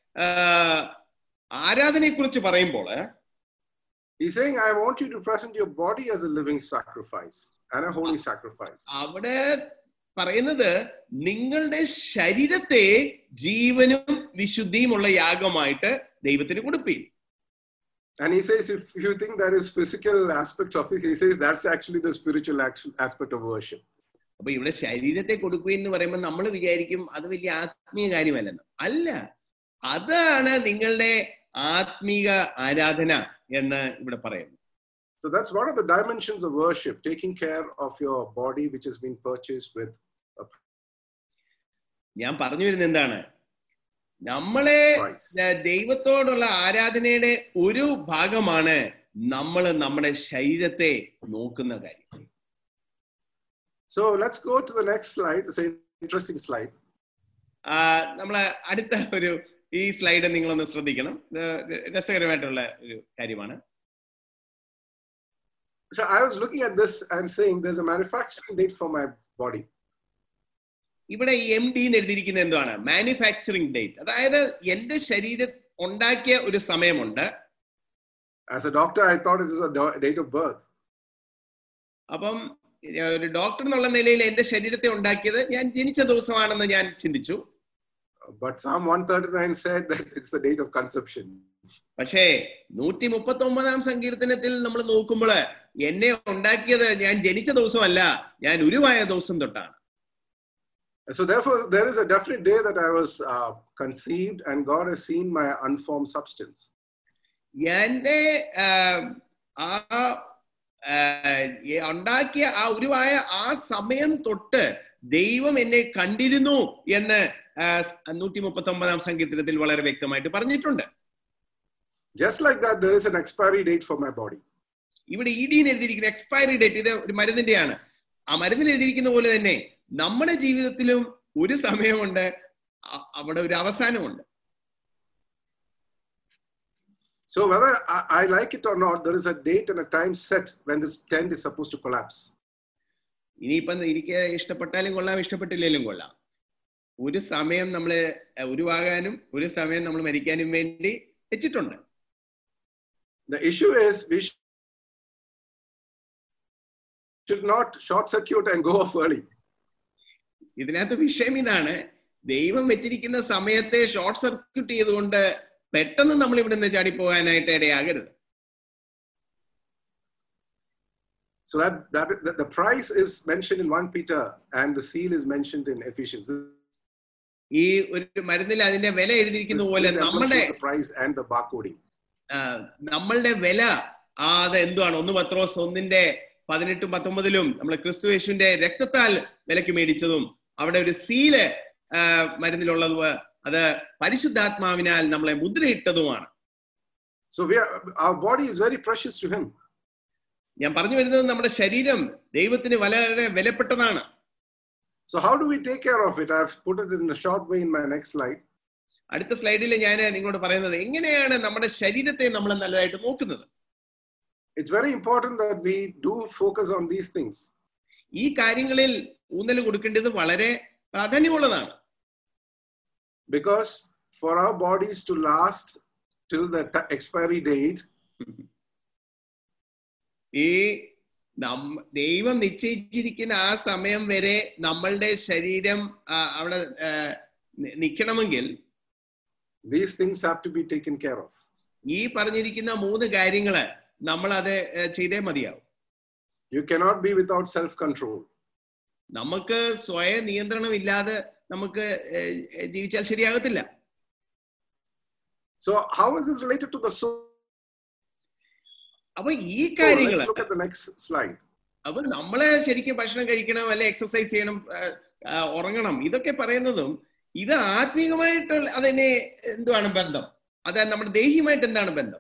B: ആരാധനയെ കുറിച്ച് പറയുമ്പോൾ
A: he's saying, I want you to present your body as a living sacrifice and a holy sacrifice.
B: അവിടെ പറയുന്നത് നിങ്ങളുടെ ശരീരത്തെ ജീവനും വിശുദ്ധിയുമുള്ള യാഗമായിട്ട് ദൈവത്തിന് കൊടുപ്പീൻ
A: And he says, if you think that is physical aspect of it, he says that's actually the spiritual action, aspect of worship.
B: അപ്പൊ ഇവിടെ ശരീരത്തെ കൊടുക്കുകയും എന്ന് പറയുമ്പോൾ നമ്മൾ വിചാരിക്കും അത് വലിയ ആത്മീയ കാര്യമല്ലെന്ന് അല്ല അതാണ് നിങ്ങളുടെ ആത്മീക ആരാധന എന്ന് ഇവിടെ പറയുന്നു
A: So that's one of the dimensions of worship, taking care of your body, which has been purchased with.
B: ഞാൻ പറഞ്ഞു വരുന്നത് എന്താണ് നമ്മളെ
A: Price.
B: ഏർ ദൈവത്തോടുള്ള ആരാധനയുടെ ഒരു ഭാഗമാണ് നമ്മൾ നമ്മുടെ ശരീരത്തെ നോക്കുന്ന കാര്യം
A: So let's go to the next slide. It's an interesting slide.
B: ആ, നമ്മള് അടുത്ത ഒരു ഈ സ്ലൈഡ് നിങ്ങളൊന്ന് ശ്രദ്ധിക്കണം ഇത് രസകരമായിട്ടുള്ള ഒരു കാര്യമാണ്
A: So I was looking at this and saying there's a manufacturing date for my body.
B: ഇവിടെ എം ഡി എന്ന് എഴുതിയിരിക്കുന്നത് എന്താണ് മാനുഫാക്ചറിങ് ഡേറ്റ് അതായത് എന്റെ ശരീരം ഉണ്ടാക്കിയ ഒരു സമയമുണ്ട്
A: As a doctor, I thought it was a do- date of birth.
B: അപ്പം ഏർ ഒരു ഡോക്ടർ എന്നുള്ള നിലയിൽ എന്റെ ശരീരത്തെ ഉണ്ടാക്കിയത് ഞാൻ ജനിച്ച ദിവസമാണെന്ന് ഞാൻ ചിന്തിച്ചു
A: But Psalm 139 said that it's the date of conception.
B: പക്ഷേ നൂറ്റി മുപ്പത്തി ഒമ്പതാം സങ്കീർത്തനത്തിൽ നമ്മൾ നോക്കുമ്പോൾ എന്നെ ഉണ്ടാക്കിയത് ഞാൻ ജനിച്ച ദിവസമല്ല ഞാൻ ഉരുവായ ദിവസം തൊട്ടാണ്
A: So therefore, there is a definite day that I was uh, conceived, and God has seen my unformed substance.
B: എന്റെ ആഹ്, ആ ആഹ്, ഈ ഉണ്ടാക്കിയ ആ ഉരുവായ ആ സമയം തൊട്ട് ദൈവം എന്നെ കണ്ടിരുന്നു എന്ന് നൂറ്റി മുപ്പത്തി ഒമ്പതാം സങ്കീർത്തനത്തിൽ വളരെ വ്യക്തമായിട്ട് പറഞ്ഞിട്ടുണ്ട്
A: Just like that, there is an expiry date for my body.
B: ഇവിടെ ഇ ഡിന്ന് എഴുതിയിരിക്കുന്ന എക്സ്പയറി ഡേറ്റ് ഇത് ഒരു മരുന്നിന്റെയാണ് ആ മരുന്നിൽ എഴുതിയിരിക്കുന്ന പോലെ തന്നെ നമ്മുടെ ജീവിതത്തിലും ഒരു സമയമുണ്ട് അ- അവിടെ ഒരു അവസാനമുണ്ട്
A: So whether I, I like it or not, there is a date and a time set when this tent is supposed to collapse.
B: ഇനിയിപ്പം എനിക്ക് ഇഷ്ടപ്പെട്ടാലും കൊള്ളാം ഇഷ്ടപ്പെട്ടില്ലെങ്കിലും കൊള്ളാം ഒരു സമയം നമ്മൾ ഉരുവാകാനും ഒരു സമയം നമ്മൾ മരിക്കാനും വേണ്ടി വെച്ചിട്ടുണ്ട്
A: The issue is we sh- should not short circuit and go off early.
B: ഇതിനകത്ത് വിഷയം ഇതാണ് ദൈവം വെച്ചിരിക്കുന്ന സമയത്തെ ഷോർട്ട് സർക്യൂട്ട് ചെയ്തുകൊണ്ട് പെട്ടെന്ന് നമ്മൾ ഇവിടുന്ന് ചാടിപ്പോകാനായിട്ട് ഇടയാകരുത്
A: So that, that that the price is mentioned in 1 Peter and the seal is mentioned in Ephesians. This,
B: ഈ ഒരു മരുന്നിൽ അതിന്റെ വില എഴുതിയിരിക്കുന്ന
A: this,
B: പോലെ
A: this emblem
B: നമ്മുടെ
A: shows the price and the barcoding.
B: ആ, നമ്മളുടെ വില ആ അത് എന്തുവാണ് ഒന്ന് പത്രോസ് ഒന്നിന്റെ പതിനെട്ടും പത്തൊമ്പതിലും നമ്മൾ ക്രിസ്തു യേശുവിന്റെ രക്തത്താൽ വിലക്ക് മേടിച്ചതും അവിടെ ഒരു സീല് ആ, മരുന്നിലുള്ളത് അത് പരിശുദ്ധാത്മാവിനാൽ നമ്മളെ മുദ്രയിട്ടതുമാണ്
A: So we are, our body is very precious to Him.
B: ഞാൻ പറഞ്ഞു വരുന്നത് നമ്മുടെ ശരീരം ദൈവത്തിന് വളരെ വിലപ്പെട്ടതാണ്
A: So how do we take care of it? I've put it in a short way in my next slide.
B: അടുത്ത സ്ലൈഡിൽ ഞാൻ നിങ്ങളോട് പറയുന്നത് എങ്ങനെയാണ് നമ്മുടെ ശരീരത്തെ നമ്മൾ നല്ലതായിട്ട് നോക്കുന്നത്
A: It's very important that we do focus on these things.
B: ഈ കാര്യങ്ങളിൽ ഊന്നൽ കൊടുക്കേണ്ടത് വളരെ പ്രാധാന്യമുള്ളതാണ്
A: Because for our bodies to last till the t- expiry date,
B: ഈ നമ്മ ദൈവം നിശ്ചയിച്ചിരിക്കുന്ന ആ സമയം വരെ നമ്മളുടെ ശരീരം ആ, അവിടെ ആ, നി- നിൽക്കണമെങ്കിൽ
A: these things have to be taken care of.
B: ഈ പറഞ്ഞിരിക്കുന്ന മൂന്ന് കാര്യങ്ങള് നമ്മൾ അത് ഏ, ചെയ്തേ മതിയാവും
A: You cannot be without self control.
B: നമുക്ക് സ്വയം നിയന്ത്രണം ഇല്ലാതെ നമുക്ക് ഏ, ഏ, ജീവിച്ചാൽ ശരിയാകത്തില്ല
A: So, how is this related to the soul?
B: അപ്പൊ ഈ
A: So,
B: കാര്യങ്ങൾ
A: let's look at the next slide.
B: അപ്പൊ നമ്മള് ശരിക്കും ഭക്ഷണം കഴിക്കണം അല്ലെ എക്സർസൈസ് ചെയ്യണം ആ, ആ, ഉറങ്ങണം ഇതൊക്കെ പറയുന്നതും ഇത് ആത്മീകമായിട്ടുള്ള അതിനെ എന്തുവാണ് ബന്ധം അത് നമ്മുടെ ദേഹിയുമായിട്ട് എന്താണ് ബന്ധം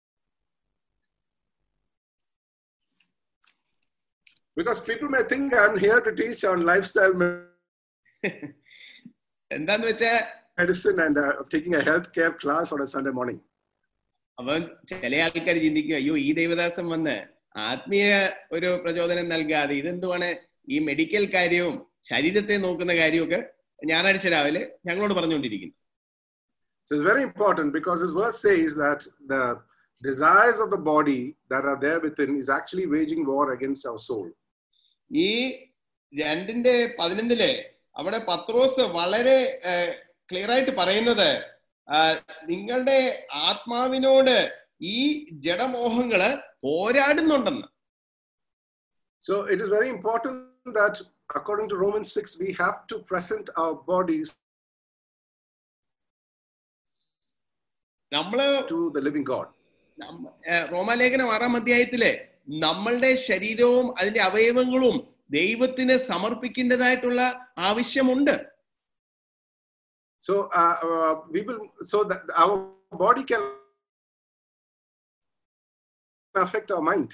A: Because people may think I'm here to teach on lifestyle me-
B: എന്താന്ന് വെച്ചാ
A: medicine and uh, taking a healthcare class on a Sunday morning.
B: അപ്പൊ ചില ആൾക്കാർ ചിന്തിക്കും അയ്യോ ഈ ദേവദാസം വന്ന് ആത്മീയ ഒരു പ്രചോദനം നൽകാതെ ഇതെന്തുവാണ് ഈ മെഡിക്കൽ കാര്യവും ശരീരത്തെ നോക്കുന്ന കാര്യമൊക്കെ ഞായറാഴ്ച രാവിലെ ഞങ്ങളോട് പറഞ്ഞുകൊണ്ടിരിക്കുന്നു
A: So it's very important because this verse says that the desires of the body that are there within is actually waging war against our soul.
B: ഈ രണ്ടിന്റെ പതിനൊന്നിലെ അവിടെ പത്രോസ് വളരെ ക്ലിയർ ആയിട്ട് പറയുന്നത് ആ, നിങ്ങളുടെ ആത്മാവിനോട് ഈ ജഡമോഹങ്ങള് പോരാടുന്നുണ്ടെന്ന്
A: So it is very important that according to Romans 6, we have to present our bodies
B: നമ്മള്
A: to the living God.
B: നമ്മ- ഏ, റോമാലേഖനം ആറാം അധ്യായത്തിലെ നമ്മളുടെ ശരീരവും അതിന്റെ അവയവങ്ങളും ദൈവത്തിന് സമർപ്പിക്കേണ്ടതായിട്ടുള്ള ആവശ്യമുണ്ട്
A: So uh, uh, we will, so that our body can affect our mind.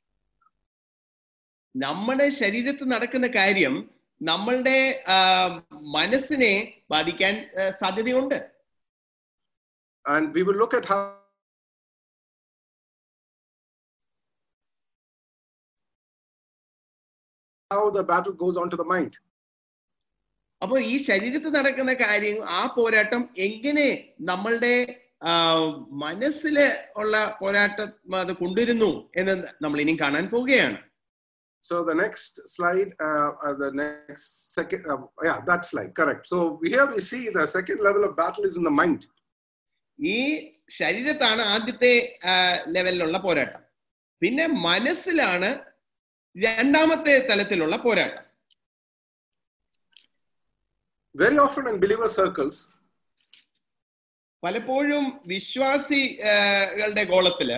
B: നമ്മുടെ ശരീരത്തിൽ നടക്കുന്ന കാര്യം നമ്മളുടെ ആ, മനസ്സിനെ ബാധിക്കാൻ ആ, സാധ്യതയുണ്ട്
A: And we will look at how how the battle goes on to the mind.
B: അപ്പൊ ഈ ശരീരത്തിൽ നടക്കുന്ന കാര്യം ആ പോരാട്ടം എങ്ങനെ നമ്മളുടെ ആ, മനസ്സില് ഉള്ള പോരാട്ടം അത് കൊണ്ടുവരുന്നു എന്ന് നമ്മൾ ഇനിയും കാണാൻ പോവുകയാണ്
A: So the next slide, uh, uh, the next second, uh, yeah, that slide, correct. So here we see the second level of battle is in the mind.
B: ഈ ശരീരത്താണ് ആദ്യത്തെ ആ, ലെവലിലുള്ള പോരാട്ടം പിന്നെ മനസ്സിലാണ് രണ്ടാമത്തെ തലത്തിലുള്ള പോരാട്ടം
A: Very often in believer circles,
B: പലപ്പോഴും വിശ്വാസികളുടെ ഗോളത്തില്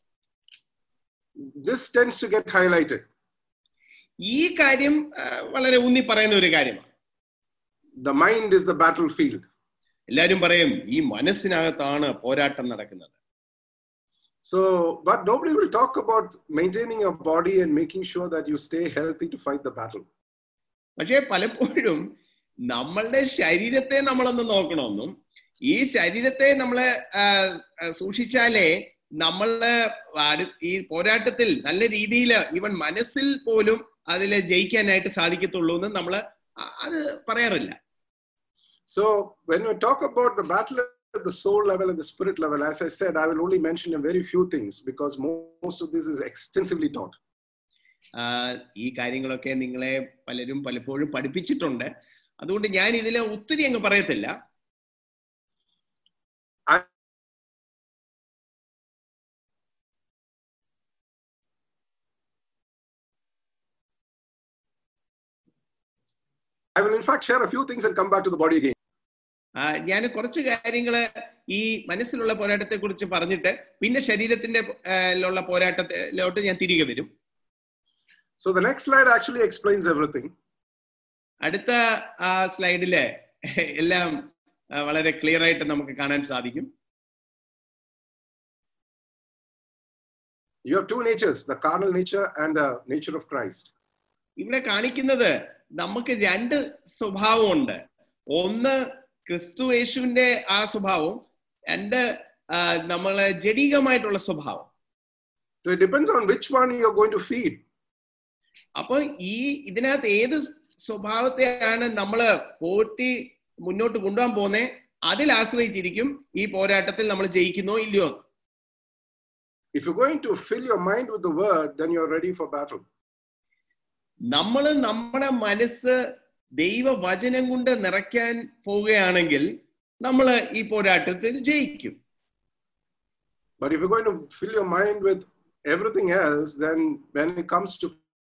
A: this tends to get highlighted.
B: ഈ കാര്യം ആ, വളരെ ഊന്നി പറയുന്ന ഒരു കാര്യമാണ്
A: The mind is the battlefield.
B: എല്ലാരും പറയും ഈ മനസ്സിനകത്താണ് പോരാട്ടം നടക്കുന്നത്
A: So, but nobody will talk about maintaining your body and making sure that you stay healthy to fight the battle.
B: പക്ഷെ പലപ്പോഴും നമ്മളുടെ ശരീരത്തെ നമ്മളൊന്ന് നോക്കണമെന്നും ഈ ശരീരത്തെ നമ്മള് ആ, ആ, സൂക്ഷിച്ചാലേ നമ്മള് അടു- ഈ പോരാട്ടത്തിൽ നല്ല രീതിയിൽ ഈവൻ മനസ്സിൽ പോലും അതിൽ ജയിക്കാനായിട്ട് സാധിക്കത്തുള്ളൂ എന്ന് നമ്മള് അ- അത് പറയാറില്ല
A: So, when we talk about the battle at the soul level and the spirit level, as I said, I will only mention a very few things because mo- most of this is extensively taught.
B: ആ, ഈ കാര്യങ്ങളൊക്കെ നിങ്ങളെ പലരും പലപ്പോഴും പഠിപ്പിച്ചിട്ടുണ്ട് അതുകൊണ്ട് ഞാൻ ഇതിൽ ഒത്തിരി അങ്ങ് പറയത്തില്ല
A: I will, in fact, share a few things and come back to the body again.
B: ഞാൻ കുറച്ച് കാര്യങ്ങള് ഈ മനസ്സിലുള്ള പോരാട്ടത്തെ കുറിച്ച് പറഞ്ഞിട്ട് പിന്നെ ശരീരത്തിന്റെ ആ, ലുള്ള പോരാട്ടത്തിലോട്ട് ഞാൻ തിരികെ വരും
A: So the next slide actually explains everything.
B: അടുത്ത ആ സ്ലൈഡില് എല്ലാം ആ, വളരെ ക്ലിയർ ആയിട്ട് നമുക്ക് കാണാൻ സാധിക്കും
A: You have two natures, the carnal nature and the nature of Christ.
B: ഇവിടെ കാണിക്കുന്നത് നമുക്ക് രണ്ട് സ്വഭാവമുണ്ട് ഒന്ന് ക്രിസ്തു യേശുവിന്റെ ആ സ്വഭാവം രണ്ട് ആ, നമ്മളെ ജഡീകമായിട്ടുള്ള സ്വഭാവം
A: So it depends on which one you're going to feed.
B: അപ്പൊ ഈ ഇതിനകത്ത് ഏത് സ്വഭാവത്തെയാണ് നമ്മൾ പോറ്റി മുന്നോട്ട് കൊണ്ടുപോകാൻ പോകുന്നത് അതിൽ ആശ്രയിച്ചിരിക്കും ഈ പോരാട്ടത്തിൽ നമ്മൾ ജയിക്കുന്നോ ഇല്ലയോ എന്ന്.
A: If you're going to fill your mind with the word, then you're ready for battle.
B: നമ്മൾ നമ്മുടെ മനസ്സ് ദൈവവചനം കൊണ്ട് നിറയ്ക്കാൻ പോവുകയാണെങ്കിൽ നമ്മൾ ഈ പോരാട്ടത്തിൽ ജയിക്കും
A: But if you're going to fill your mind with everything else, then when it comes to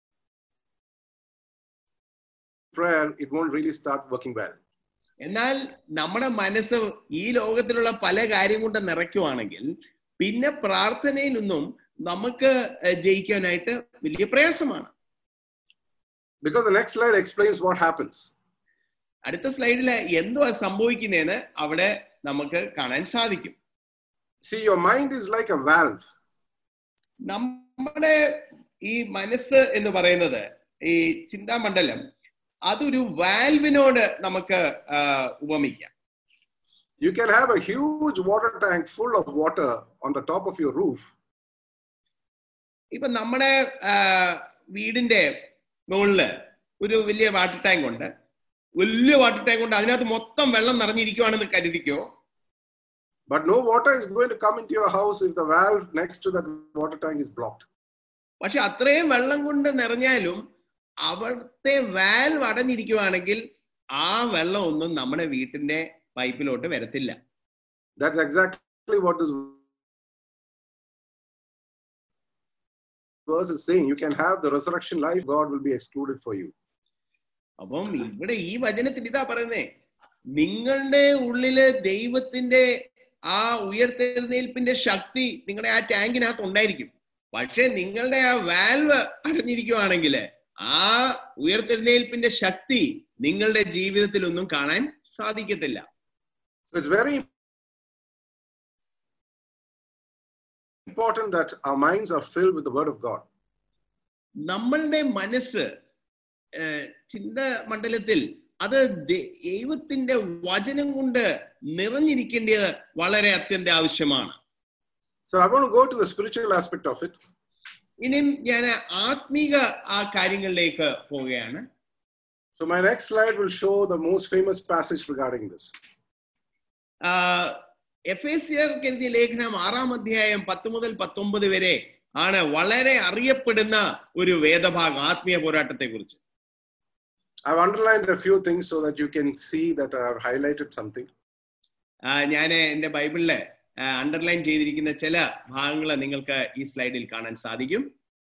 A: prayer, it won't really start working well.
B: എന്നാൽ നമ്മുടെ മനസ്സ് ഈ ലോകത്തിലുള്ള പല കാര്യം കൊണ്ട് നിറയ്ക്കുവാണെങ്കിൽ പിന്നെ പ്രാർത്ഥനയിലൊന്നും നമുക്ക് ഏഹ്, ജയിക്കാനായിട്ട് വലിയ പ്രയാസമാണ്
A: Because the next slide explains what happens.
B: അടുത്ത സ്ലൈഡിൽ എന്തുവാ സംഭവിക്കുന്നതെന്ന് അവിടെ നമുക്ക് കാണാൻ സാധിക്കും
A: See, your mind is like a valve.
B: നമ്മുടെ ഈ മനസ്സ് എന്ന് പറയുന്നത് ഈ ചിന്താമണ്ഡലം അതൊരു വാൽവിനോട് നമുക്ക് ആ, ഉപമിക്കാം
A: You can have a huge water tank full of water on the top of your roof,
B: ഇപ്പൊ നമ്മുടെ ആ, വീടിന്റെ മുകളില് ഒരു വലിയ വാട്ടർ ടാങ്ക് ഉണ്ട് വലിയ വാട്ടർ ടാങ്ക് ഉണ്ട് അതിനകത്ത് മൊത്തം വെള്ളം നിറഞ്ഞിരിക്കുവാണെന്ന് കരുതിക്കോ
A: but no water is going to come into your house if the valve next to that water tank is blocked.
B: പക്ഷെ അത്രയും വെള്ളം കൊണ്ട് നിറഞ്ഞാലും അവിടുത്തെ വാൽവ് അടഞ്ഞിരിക്കുവാണെങ്കിൽ ആ വെള്ളം ഒന്നും നമ്മുടെ വീട്ടിന്റെ പൈപ്പിലോട്ട് വരത്തില്ല
A: That's exactly what this verse is saying. You can have the resurrection life, God will be excluded for you.
B: അപ്പം ഇവിടെ ഈ വചനത്തിൽ ഇതാ പറയുന്നേ നിങ്ങളുടെ ഉള്ളില് ദൈവത്തിന്റെ ആ ഉയർത്തെഴുന്നേൽപ്പിന്റെ ശക്തി നിങ്ങളുടെ ആ ടാങ്കിനകത്ത് ഉണ്ടായിരിക്കും പക്ഷെ നിങ്ങളുടെ ആ വാൽവ് അടഞ്ഞിരിക്കുവാണെങ്കിൽ ആ ഉയർത്തെഴുന്നേൽപ്പിന്റെ ശക്തി നിങ്ങളുടെ ജീവിതത്തിൽ ഒന്നും കാണാൻ സാധിക്കത്തില്ല
A: So it's very important that our minds are filled with the word of God.
B: നമ്മളുടെ മനസ്സ് ഏഹ്, ചിന്ത മണ്ഡലത്തിൽ അത് ദൈ- ദൈവത്തിന്റെ വചനം കൊണ്ട് നിറഞ്ഞിരിക്കേണ്ടത് വളരെ അത്യന്താവശ്യമാണ്
A: So I want to go to the spiritual aspect of it.
B: ഇനിയും ഞാൻ ആത്മീക ആ കാര്യങ്ങളിലേക്ക് പോവുകയാണ്
A: So my next slide will show the most famous passage regarding this.
B: F A സിയർക്ക് എഴുതിയ ലേഖനം ആറാം അധ്യായം പത്ത് മുതൽ പത്തൊമ്പത് വരെ ആണ് വളരെ അറിയപ്പെടുന്ന ഒരു വേദഭാഗം ആത്മീയ പോരാട്ടത്തെ കുറിച്ച്
A: I've underlined a few things so that you can see that I've highlighted something.
B: ഞാൻ എൻ്റെ ബൈബിളില് അണ്ടർലൈൻ ചെയ്തിരിക്കുന്ന ചില ഭാഗങ്ങൾ നിങ്ങൾക്ക് ഈ സ്ലൈഡിൽ കാണാൻ സാധിക്കും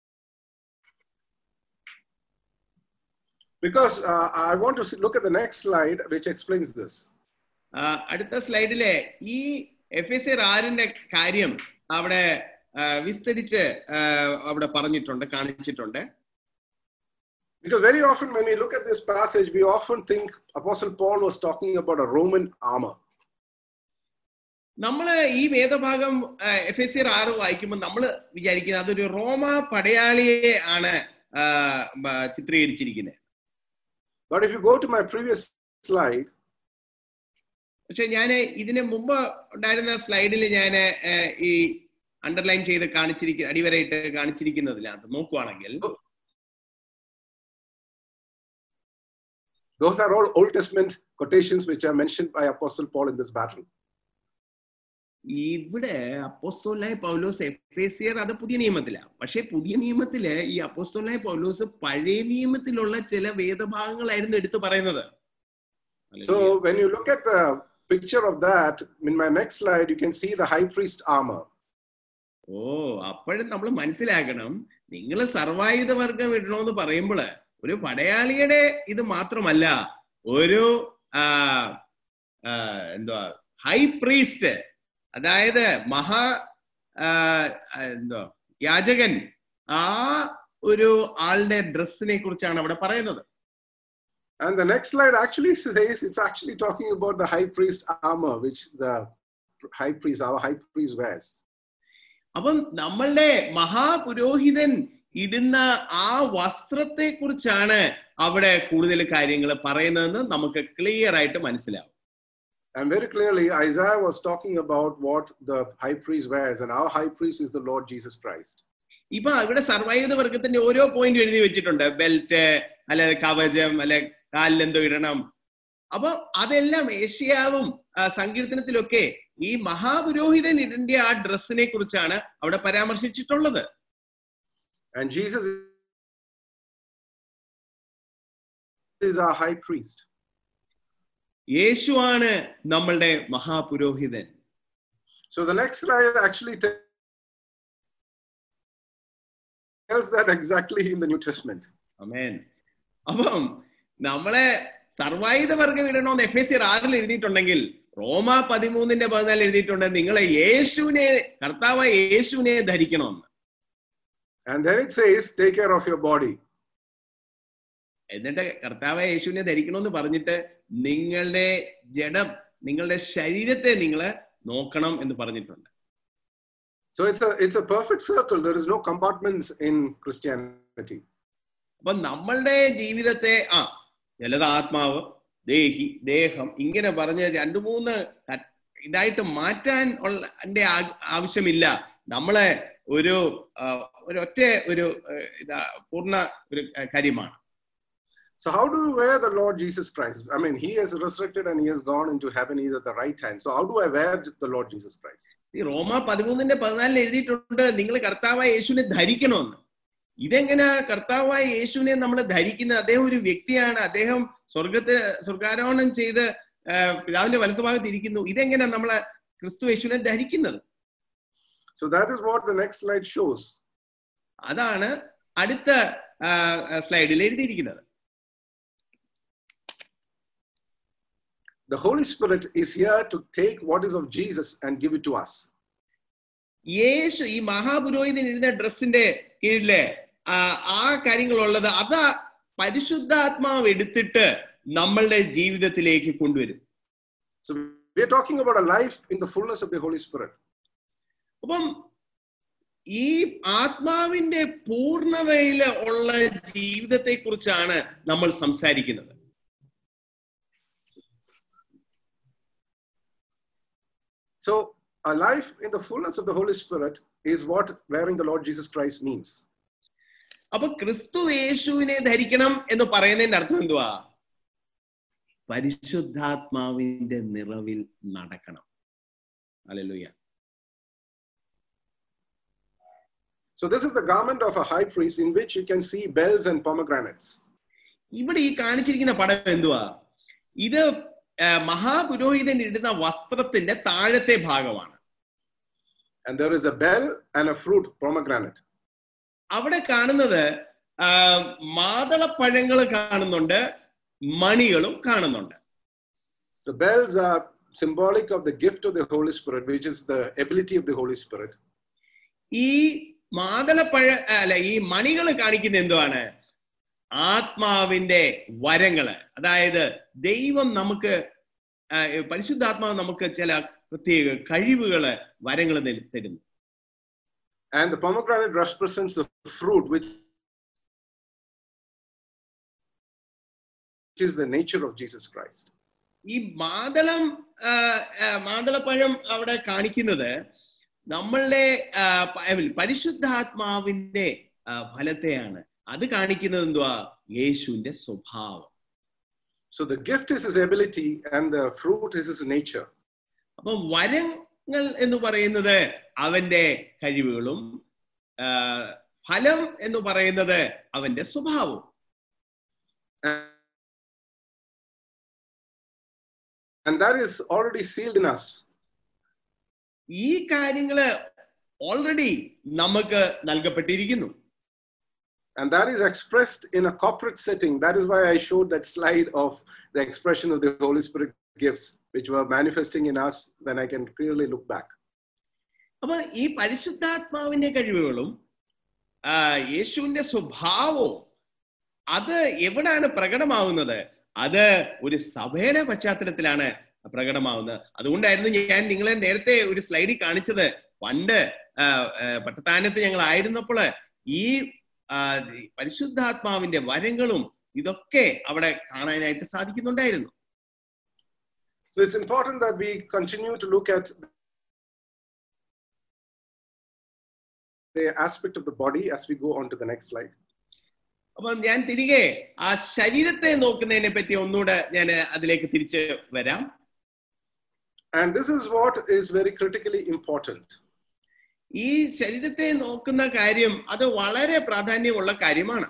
A: Because uh, I want to see, look at the next slide, which explains this.
B: ആ, അടുത്ത സ്ലൈഡിലെ ഈ എഫ് എസ് എർ ആറിന്റെ കാര്യം അവിടെ ആ, വിസ്തരിച്ച് ആ, അവിടെ പറഞ്ഞിട്ടുണ്ട് കാണിച്ചിട്ടുണ്ട്
A: Because very often when we look at this passage, we often think Apostle Paul was talking about a Roman armor.
B: നമ്മൾ ഈ വേദഭാഗം എഫ് എസ് സി ആറ് വായിക്കുമ്പോൾ നമ്മൾ വിചാരിക്കുന്നത് അതൊരു റോമ പടയാളിയെ ആണ് ആ, ബ- ചിത്രീകരിച്ചിരിക്കുന്നത്
A: But if you go to my previous slide,
B: പക്ഷെ ഞാൻ ഇതിന് മുമ്പ് ഉണ്ടായിരുന്ന സ്ലൈഡിൽ ഞാൻ ഈ അണ്ടർലൈൻ ചെയ്ത് കാണിച്ചിരിക്കുന്ന അടിവരയിട്ട് കാണിച്ചിരിക്കുന്നതിനകത്ത് നോക്കുവാണെങ്കിൽ
A: those are all Old Testament quotations which are mentioned by Apostle Paul in this battle.
B: ഇവിടെ അപ്പോസ്തോലായ പൗലോസ് എഫേസിയർ അത് പുതിയ നിയമത്തിലാണ് പക്ഷെ പുതിയ നിയമത്തില് ഈ അപ്പോസ്തോലായ പൗലോസ് പഴയ നിയമത്തിലുള്ള ചില വേദഭാഗങ്ങളായിരുന്നു എടുത്തു പറയുന്നത്
A: So when you look at the picture of that, in my next slide, you can see the high priest armor.
B: ഓ അപ്പോഴും നമ്മൾ മനസ്സിലാക്കണം നിങ്ങൾ സർവായുധ വർഗം ഇടണമെന്ന് പറയുമ്പോൾ ഒരു പടയാളിയുടെ ഇത് മാത്രമല്ല ഒരു ആ, ആ, എന്തുവാ ഹൈ പ്രീസ്റ്റ് അതായത് മഹാ ആ, ആ, എന്തുവാ യാചകൻ ആ ഒരു ആളുടെ ഡ്രസ്സിനെ കുറിച്ചാണ് അവിടെ പറയുന്നത്
A: And the next slide actually says it's actually talking about the high priest armor, which the high priest, our high priest wears.
B: അപ്പം നമ്മളുടെ മഹാപുരോഹിതൻ ഇടുന്ന ആ വസ്ത്രത്തെ കുറിച്ചാണ് അവിടെ കൂടുതൽ കാര്യങ്ങൾ പറയുന്നതെന്ന് നമുക്ക് ക്ലിയർ ആയിട്ട് മനസ്സിലാവും
A: And very clearly, Isaiah was talking about what the high priest wears, and our high priest is the Lord Jesus Christ.
B: ഇപ്പൊ ഇവിടെ സർവൈവ വർഗത്തിന്റെ ഓരോ പോയിന്റ് എഴുതി വെച്ചിട്ടുണ്ട് ബെൽറ്റ് അല്ലെ കവചം അല്ലെ കാലിലെന്തോ ഇടണം അപ്പൊ അതെല്ലാം ഏഷ്യാവും ആ, സങ്കീർത്തനത്തിലൊക്കെ ഈ മഹാപുരോഹിതൻ ഇടേണ്ട ആ ഡ്രസ്സിനെ കുറിച്ചാണ് അവിടെ പരാമർശിച്ചിട്ടുള്ളത്
A: And Jesus is our high priest.
B: യേശുവാണ് നമ്മളുടെ മഹാപുരോഹിതൻ
A: So the next slide actually te- tells that exactly in the New Testament.
B: അമേൻ അപ്പം നമ്മളെ സർവായുധ വർഗം ഇടണമെന്ന് എഫ് എസ് സി ആറിൽ എഴുതിയിട്ടുണ്ടെങ്കിൽ റോമ പതിമൂന്നിന്റെ പതിനാല് എഴുതിയിട്ടുണ്ട് നിങ്ങളെ യേശുവിനെ കർത്താവായ യേശുവിനെ ധരിക്കണമെന്ന്
A: And then it says, take care of your body.
B: എന്നിട്ട് കർത്താവായ യേശുവിനെ ധരിക്കണമെന്ന് പറഞ്ഞിട്ട് നിങ്ങളുടെ ജഡം നിങ്ങളുടെ ശരീരത്തെ നിങ്ങൾ നോക്കണം എന്ന് പറഞ്ഞിട്ടുണ്ട്
A: So it's a it's a perfect circle. There is no compartments in Christianity.
B: അപ്പൊ നമ്മളുടെ ജീവിതത്തെ ആ ചിലത് ആത്മാവ് ദേഹി ദേഹം ഇങ്ങനെ പറഞ്ഞ് രണ്ടു മൂന്ന് ക- ഇതായിട്ട് മാറ്റാൻ ഉള്ള ന്റെ ആ- ആവശ്യമില്ല നമ്മളെ ഒരു ആ, ഒരു ഒറ്റ ഒരു ആ, ഇതാ പൂർണ്ണ ഒരു ആ, കാര്യമാണ്
A: So how do you wear the Lord Jesus Christ? I mean, He has resurrected and He has gone into heaven. He's at the right hand. So how do I wear the Lord Jesus Christ?
B: ഈ റോമ പതിമൂന്നിന്റെ പതിനാലിൽ എഴുതിയിട്ടുണ്ട് നിങ്ങൾ കർത്താവായ യേശുവിനെ ധരിക്കണമെന്ന് ഇതെങ്ങനെ കർത്താവായ യേശുവിനെ നമ്മൾ ധരിക്കുന്നത് അദ്ദേഹം ഒരു വ്യക്തിയാണ് അദ്ദേഹം സ്വർഗത്തെ സ്വർഗാരോഹണം ചെയ്ത് ആ, പിതാവിന്റെ വലത്തുഭാഗത്ത് ഇരിക്കുന്നു ഇതെങ്ങനെ നമ്മളെ ക്രിസ്തു യേശുവിനെ ധരിക്കുന്നത്
A: So that is what the next slide shows.
B: അതാണ് അടുത്ത സ്ലൈഡിൽ എഴുതിയിരിക്കുന്നത്
A: The Holy Spirit is here to take what is of Jesus and give it to us.
B: യേശു ഈ മഹാപുരോഹിതൻ ഇരുന്ന ഡ്രസ്സിന്റെ കീഴില് ആ, ആ കാര്യങ്ങളുള്ളത് അത് പരിശുദ്ധാത്മാവ് എടുത്തിട്ട് നമ്മളുടെ ജീവിതത്തിലേക്ക് കൊണ്ടുവരും
A: So we are talking about a life in the fullness of the Holy Spirit.
B: അപ്പം ഈ ആത്മാവിന്റെ പൂർണ്ണതയിൽ ഉള്ള ജീവിതത്തെ കുറിച്ചാണ് നമ്മൾ സംസാരിക്കുന്നത്
A: So a life in the fullness of the Holy Spirit is what wearing the Lord Jesus Christ means.
B: അപ്പൊ ക്രിസ്തു യേശുവിനെ ധരിക്കണം എന്ന് പറയുന്നതിന്റെ അർത്ഥം എന്തുവാ പരിശുദ്ധാത്മാവിന്റെ നിറവിൽ നടക്കണം alleluia
A: So this is the garment of a high priest in which you can see bells and pomegranates.
B: ഇവിടെ ഈ കാണിച്ചിരിക്കുന്ന പടം എന്തുവാ ഇത് ആ, മഹാപുരോഹിതൻ ഇടുന്ന വസ്ത്രത്തിന്റെ താഴത്തെ ഭാഗമാണ്
A: And there is a bell and a fruit, pomegranate.
B: അവിടെ കാണുന്നത് ആ, മാതളപ്പഴങ്ങൾ കാണുന്നുണ്ട് മണികളും കാണുന്നുണ്ട്
A: The bells are symbolic of the gift of the Holy Spirit, which is the ability of the Holy Spirit.
B: ഈ മാതളപ്പഴ അല്ല ഈ മണികൾ കാണിക്കുന്ന എന്തുവാണ് ആത്മാവിന്റെ വരങ്ങള് അതായത് ദൈവം നമുക്ക് ആ, പരിശുദ്ധാത്മാവ് നമുക്ക് ചില പ്രത്യേക കഴിവുകള് വരങ്ങൾ തരുന്നു
A: And the pomegranate represents the fruit, which is the nature of Jesus Christ.
B: ഈ മാതളം ആ, ആ, മാതളപ്പഴം അവിടെ കാണിക്കുന്നത് നമ്മളുടെ ആ, പ- I mean, പരിശുദ്ധാത്മാവിന്റെ ആ, ഫലത്തെയാണ് അത് കാണിക്കുന്നത് എന്തുവാ യേശുവിന്റെ സ്വഭാവം
A: So the gift is his ability, and the fruit is his nature.
B: അപ്പം വരം ഫലങ്ങൾ എന്ന് പറയുന്നത് അവന്റെ കഴിവുകളും ആ, ഫലം എന്ന് പറയുന്നത് അവന്റെ സ്വഭാവവും
A: And that is already sealed in us.
B: ഈ കാര്യങ്ങള് ഓൾറെഡി നമുക്ക് നൽകപ്പെട്ടിരിക്കുന്നു
A: And that is expressed in a corporate setting. That is why I showed that slide of the expression of the Holy Spirit gifts, which were manifesting in us when I can clearly look back.
B: അപ്പൊ ഈ പരിശുദ്ധാത്മാവിന്റെ കഴിവുകളും ആ, യേശുവിന്റെ സ്വഭാവവും അത് എവിടാണ് പ്രകടമാവുന്നത് അത് ഒരു സഭയുടെ പശ്ചാത്തലത്തിലാണ് പ്രകടമാവുന്നത് അതുകൊണ്ടായിരുന്നു ഞാൻ നിങ്ങളെ നേരത്തെ ഒരു സ്ലൈഡിൽ കാണിച്ചത് പണ്ട് ആ, ആ, പട്ടത്താനത്ത് ഞങ്ങൾ ആയിരുന്നപ്പോൾ ഈ ആ, ഈ പരിശുദ്ധാത്മാവിന്റെ വരങ്ങളും ഇതൊക്കെ അവിടെ കാണാനായിട്ട് സാധിക്കുന്നുണ്ടായിരുന്നു
A: So it's important that we continue to look at the aspect of the body as we go on to the next slide.
B: അപ്പൊ ഞാൻ തിരികെ ആ ശരീരത്തെ നോക്കുന്നതിനെ പറ്റി ഒന്നുകൂടെ ഞാൻ അതിലേക്ക് തിരിച്ച് വരാം
A: And this is what is very critically important.
B: ഈ ശരീരത്തെ നോക്കുന്ന കാര്യം അത് വളരെ പ്രാധാന്യമുള്ള കാര്യമാണ്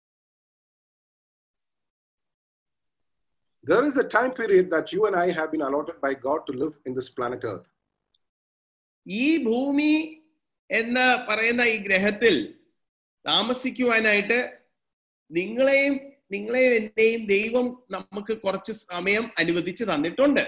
A: There is a time period that you and I have been allotted by God to live in this planet Earth.
B: ഈ ഭൂമി എന്ന് പറയുന്ന ഈ ഗ്രഹത്തിൽ താമസിക്കുവാനായിട്ട് നിങ്ങളെയും നിങ്ങളെയും എന്നെയും ദൈവം നമുക്ക് കുറച്ച് സമയം അനുവദിച്ച് തന്നിട്ടുണ്ട്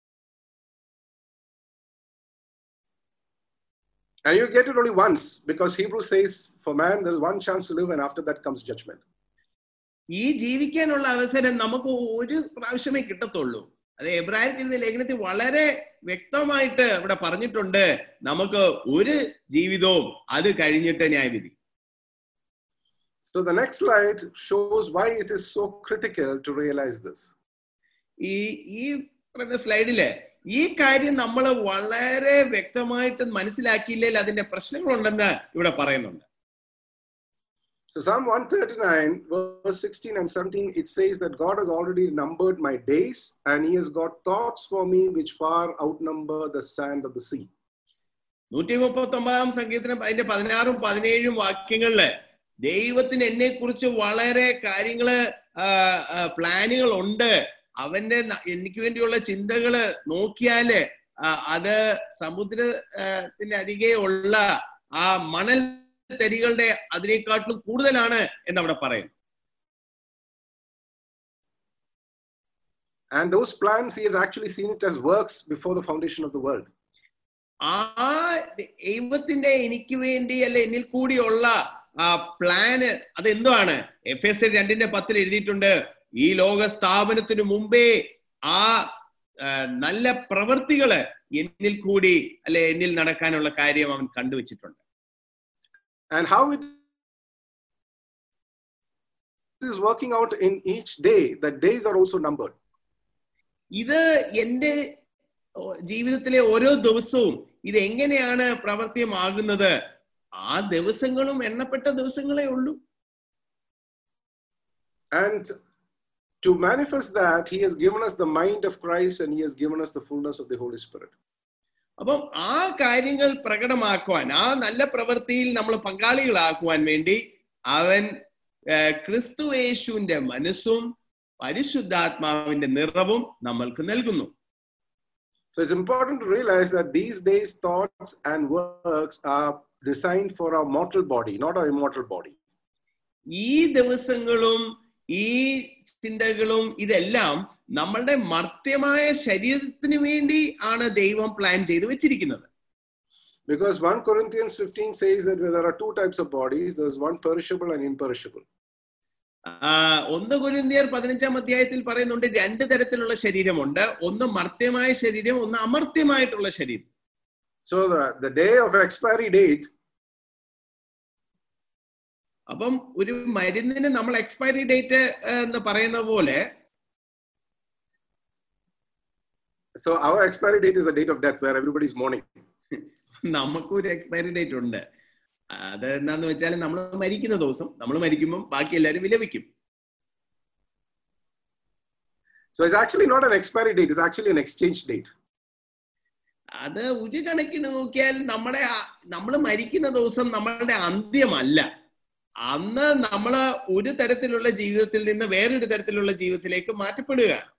A: And you get it only once because Hebrew says, for man, there's one chance to live, and after that comes judgment.
B: ഈ ജീവിക്കാനുള്ള അവസരം നമുക്ക് ഒരു പ്രാവശ്യമേ കിട്ടത്തുള്ളൂ അത് എബ്രാഹിം എഴുതിയ ലേഖനത്തിൽ വളരെ വ്യക്തമായിട്ട് ഇവിടെ പറഞ്ഞിട്ടുണ്ട് നമുക്ക് ഒരു ജീവിതവും അത് കഴിഞ്ഞിട്ട് ന്യായവിധി
A: So the next slide shows why it is so critical to realize this.
B: ഈ ഈ പറയുന്ന സ്ലൈഡില് ഈ കാര്യം നമ്മൾ വളരെ വ്യക്തമായിട്ട് മനസ്സിലാക്കിയില്ലെങ്കിൽ അതിന്റെ പ്രശ്നങ്ങളുണ്ടെന്ന് ഇവിടെ പറയുന്നുണ്ട്
A: So Psalm 139, verse 16 and 17, it says that God has already numbered my days, and He has got thoughts for me which far outnumber the sand of the sea.
B: നൂറ്റി മുപ്പത്തി ഒമ്പതാം സങ്കീർത്തനം അതിന്റെ പതിനാറും പതിനേഴും വാക്യങ്ങളില് ദൈവത്തിന് എന്നെ കുറിച്ച് വളരെ കാര്യങ്ങള് പ്ലാനുകൾ ഉണ്ട് അവന്റെ ന- എനിക്ക് വേണ്ടിയുള്ള ചിന്തകള് നോക്കിയാല് ആ, അത് സമുദ്രത്തിന്റെ അരികെ ഉള്ള ആ മണൽ തരികളുടെ അതിനേക്കാട്ടിലും കൂടുതലാണ് എന്നവിടെ പറയുന്നു
A: And those plans, He has actually seen it as works before the foundation of the world.
B: ആ ദൈവത്തിന്റെ എനിക്ക് വേണ്ടി അല്ലെ എന്നിൽ കൂടിയുള്ള ആ പ്ലാന് അത് എന്തുവാണ് എഫ് എസ് രണ്ടിന്റെ പത്തിൽ എഴുതിയിട്ടുണ്ട് ഈ ലോക സ്ഥാപനത്തിന് മുമ്പേ ആ ആ, നല്ല പ്രവൃത്തികള് എന്നിൽ കൂടി അല്ലെ എന്നിൽ നടക്കാനുള്ള കാര്യം അവൻ കണ്ടുവച്ചിട്ടുണ്ട്
A: And how it is working out in each day, that days are also numbered.
B: ഇത് എന്റെ ഓ, ജീവിതത്തിലെ ഓരോ ദിവസവും ഇത് എങ്ങനെയാണ് പ്രവർത്തിയമാകുന്നത് ആ ദിവസങ്ങളും എണ്ണപ്പെട്ട ദിവസങ്ങളേ ഉള്ളൂ
A: And to manifest that, He has given us the mind of Christ and He has given us the fullness of the Holy Spirit.
B: അപ്പം ആ കാര്യങ്ങൾ പ്രകടമാക്കുവാൻ ആ നല്ല പ്രവൃത്തിയിൽ നമ്മൾ പങ്കാളികളാക്കുവാൻ വേണ്ടി അവൻ ഏർ, ക്രിസ്തു യേശുവിന്റെ മനസ്സും പരിശുദ്ധാത്മാവിന്റെ നിറവും നമ്മൾക്ക് നൽകുന്നു
A: So it's important to realize that these days, thoughts and works are designed for our mortal body, not our immortal body.
B: ഈ ദിവസങ്ങളും ഈ ചിന്തകളും ഇതെല്ലാം നമ്മളുടെ മർത്യമായ ശരീരത്തിന് വേണ്ടി ആണ് ദൈവം പ്ലാൻ ചെയ്ത് വെച്ചിരിക്കുന്നത്
A: Because 1 Corinthians 15 says that there are two types of bodies there's one perishable and imperishable.
B: ആ, ഒന്ന് കുരുന്തിയർ പതിനഞ്ചാം അധ്യായത്തിൽ പറയുന്നുണ്ട് രണ്ട് തരത്തിലുള്ള ശരീരമുണ്ട് ഒന്ന് മർത്യമായ ശരീരം ഒന്ന് അമർത്യമായിട്ടുള്ള ശരീരം
A: So the, the day of expiry date
B: അപ്പം ഒരു മരുന്നിന് നമ്മൾ എക്സ്പയറി ഡേറ്റ് എന്ന് പറയുന്ന പോലെ
A: So our expiry date is the date of death where everybody is mourning.
B: നമുക്കും ഒരു എക്സ്പയറി ഡേറ്റ് ഉണ്ട് അത് എന്താന്ന് വെച്ചാൽ നമ്മൾ മരിക്കുന്ന ദിവസം നമ്മൾ മരിക്കുമ്പോൾ ബാക്കി എല്ലാവരും വിലപിക്കും
A: So it's actually not an expiry date, it's actually an exchange date.
B: അത് ഒരു കണക്കിന് നോക്കിയാൽ നമ്മുടെ നമ്മൾ മരിക്കുന്ന ദിവസം നമ്മളുടെ അന്ത്യമല്ല അന്ന് നമ്മൾ ഒരു തരത്തിലുള്ള ജീവിതത്തിൽ നിന്ന് വേറൊരു തരത്തിലുള്ള ജീവിതത്തിലേക്ക് മാറ്റപ്പെടുകയാണ്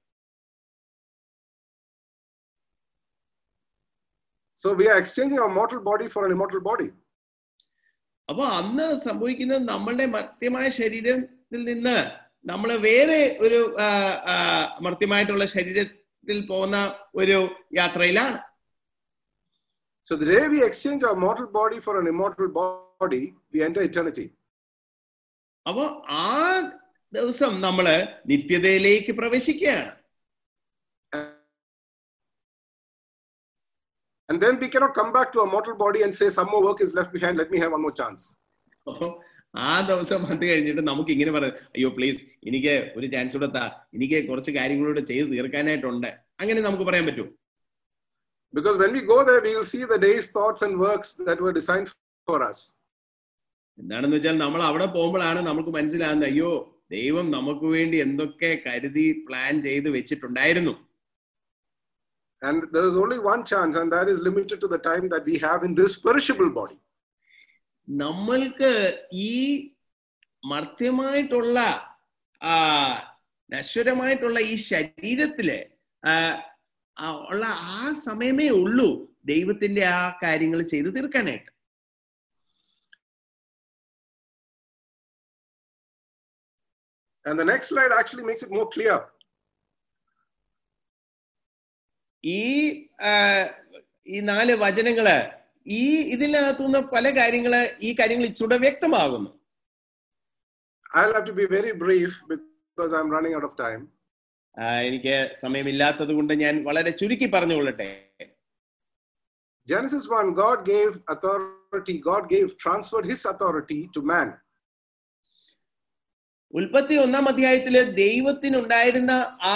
A: So we are exchanging our mortal body for an immortal body.
B: അപ്പൊ അന്ന് സംഭവിക്കുന്നത് നമ്മളുടെ മർത്യമായ ശരീരത്തിൽ നിന്ന് നമ്മൾ വേറെ ഒരു ആ, ആ, മർത്യമായിട്ടുള്ള ശരീരത്തിൽ പോകുന്ന ഒരു യാത്രയിലാണ്
A: So the day we exchange our mortal body for an immortal body, we enter eternity.
B: അപ്പൊ ആ ദിവസം നമ്മള് നിത്യതയിലേക്ക് പ്രവേശിക്കുകയാണ്
A: And then we cannot come back to our mortal body and say, some more work is left behind, let me have one more chance.
B: അപ്പൊ ആ ദിവസം വന്നു കഴിഞ്ഞിട്ട് നമുക്ക് ഇങ്ങനെ പറയാം അയ്യോ പ്ലീസ് എനിക്ക് ഒരു ചാൻസ് കൂടെ താ എനിക്ക് കുറച്ച് കാര്യങ്ങളൂടെ ചെയ്ത് തീർക്കാനായിട്ടുണ്ട് അങ്ങനെ നമുക്ക് പറയാൻ പറ്റുമോ
A: Because when we go there, we will see the day's thoughts and works that were designed for us.
B: എന്താണെന്ന് വെച്ചാൽ നമ്മൾ അവിടെ പോകുമ്പോഴാണ് നമുക്ക് മനസ്സിലാകുന്നത് അയ്യോ ദൈവം നമുക്ക് വേണ്ടി എന്തൊക്കെ കരുതി പ്ലാൻ ചെയ്ത് വെച്ചിട്ടുണ്ടായിരുന്നു
A: And there is only one chance, and that is limited to the time that we have in this perishable body.
B: നമ്മൾക്ക് ഈ മർത്യമായിട്ടുള്ള ആ നശ്വരമായിട്ടുള്ള ഈ ശരീരത്തില് ആ, ആ, ഉള്ള ആ സമയമേ ഉള്ളൂ ദൈവത്തിന്റെ ആ കാര്യങ്ങൾ ചെയ്തു തീർക്കാനായിട്ട്
A: And the next slide actually makes it more clear.
B: ഈ ആ, ഈ നാല് വചനങ്ങള് ഈ ഇതിനകത്തുനിന്ന് പല കാര്യങ്ങള് ഈ കാര്യങ്ങൾ ഇച്ചിരൂടെ വ്യക്തമാകുന്നു
A: I'll have to be very brief because I'm running out of time.
B: ആ, എനിക്ക് സമയമില്ലാത്തത് കൊണ്ട് ഞാൻ വളരെ ചുരുക്കി പറഞ്ഞുകൊള്ളട്ടെ
A: Genesis 1, God gave authority, God gave, transferred his authority to man.
B: ഉൽപ്പത്തി ഒന്നാം അധ്യായത്തില് ദൈവത്തിനുണ്ടായിരുന്ന ആ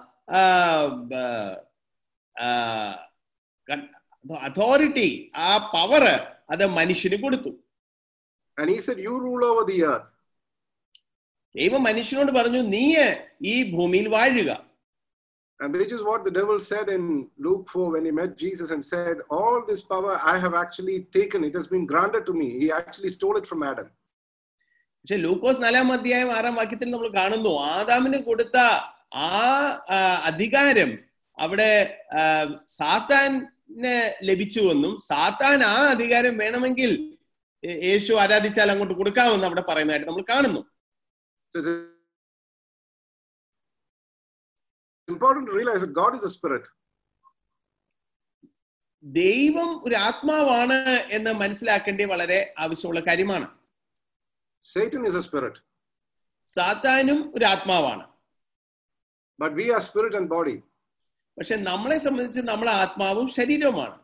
B: അതോറിറ്റി ആ പവർ അത് മനുഷ്യന് കൊടുത്തു
A: And he said, You rule over the earth.
B: ദൈവം മനുഷ്യനോട് പറഞ്ഞു നീ ഈ ഭൂമിയിൽ വാഴുക
A: And which is what the devil said in Luke 4 when he met Jesus and said, All this power I have actually taken, it has been granted to me. He actually stole it from Adam.
B: പക്ഷെ ലൂക്കോസ് നാലാം അധ്യായം ആറാം വാക്യത്തിൽ നമ്മൾ കാണുന്നു ആദാമിന് കൊടുത്ത ആ ആ, അധികാരം അവിടെ ആ, സാത്താന് ലഭിച്ചുവെന്നും സാത്താൻ ആ അധികാരം വേണമെങ്കിൽ യേ- യേശു ആരാധിച്ചാൽ അങ്ങോട്ട് കൊടുക്കാമെന്ന് അവിടെ പറയുന്നതായിട്ട് നമ്മൾ കാണുന്നു
A: So it's important to realize that God is a spirit.
B: ദൈവം ഒരു ആത്മാവാണ് എന്ന് മനസ്സിലാക്കേണ്ടത് വളരെ ആവശ്യമുള്ള കാര്യമാണ്
A: Satan is a spirit.
B: സാത്താനും ഒരു ആത്മാവാണ്
A: But we are spirit and body.
B: പക്ഷെ നമ്മളെ സംബന്ധിച്ച് നമ്മൾ ആത്മാവും ശരീരവുമാണ്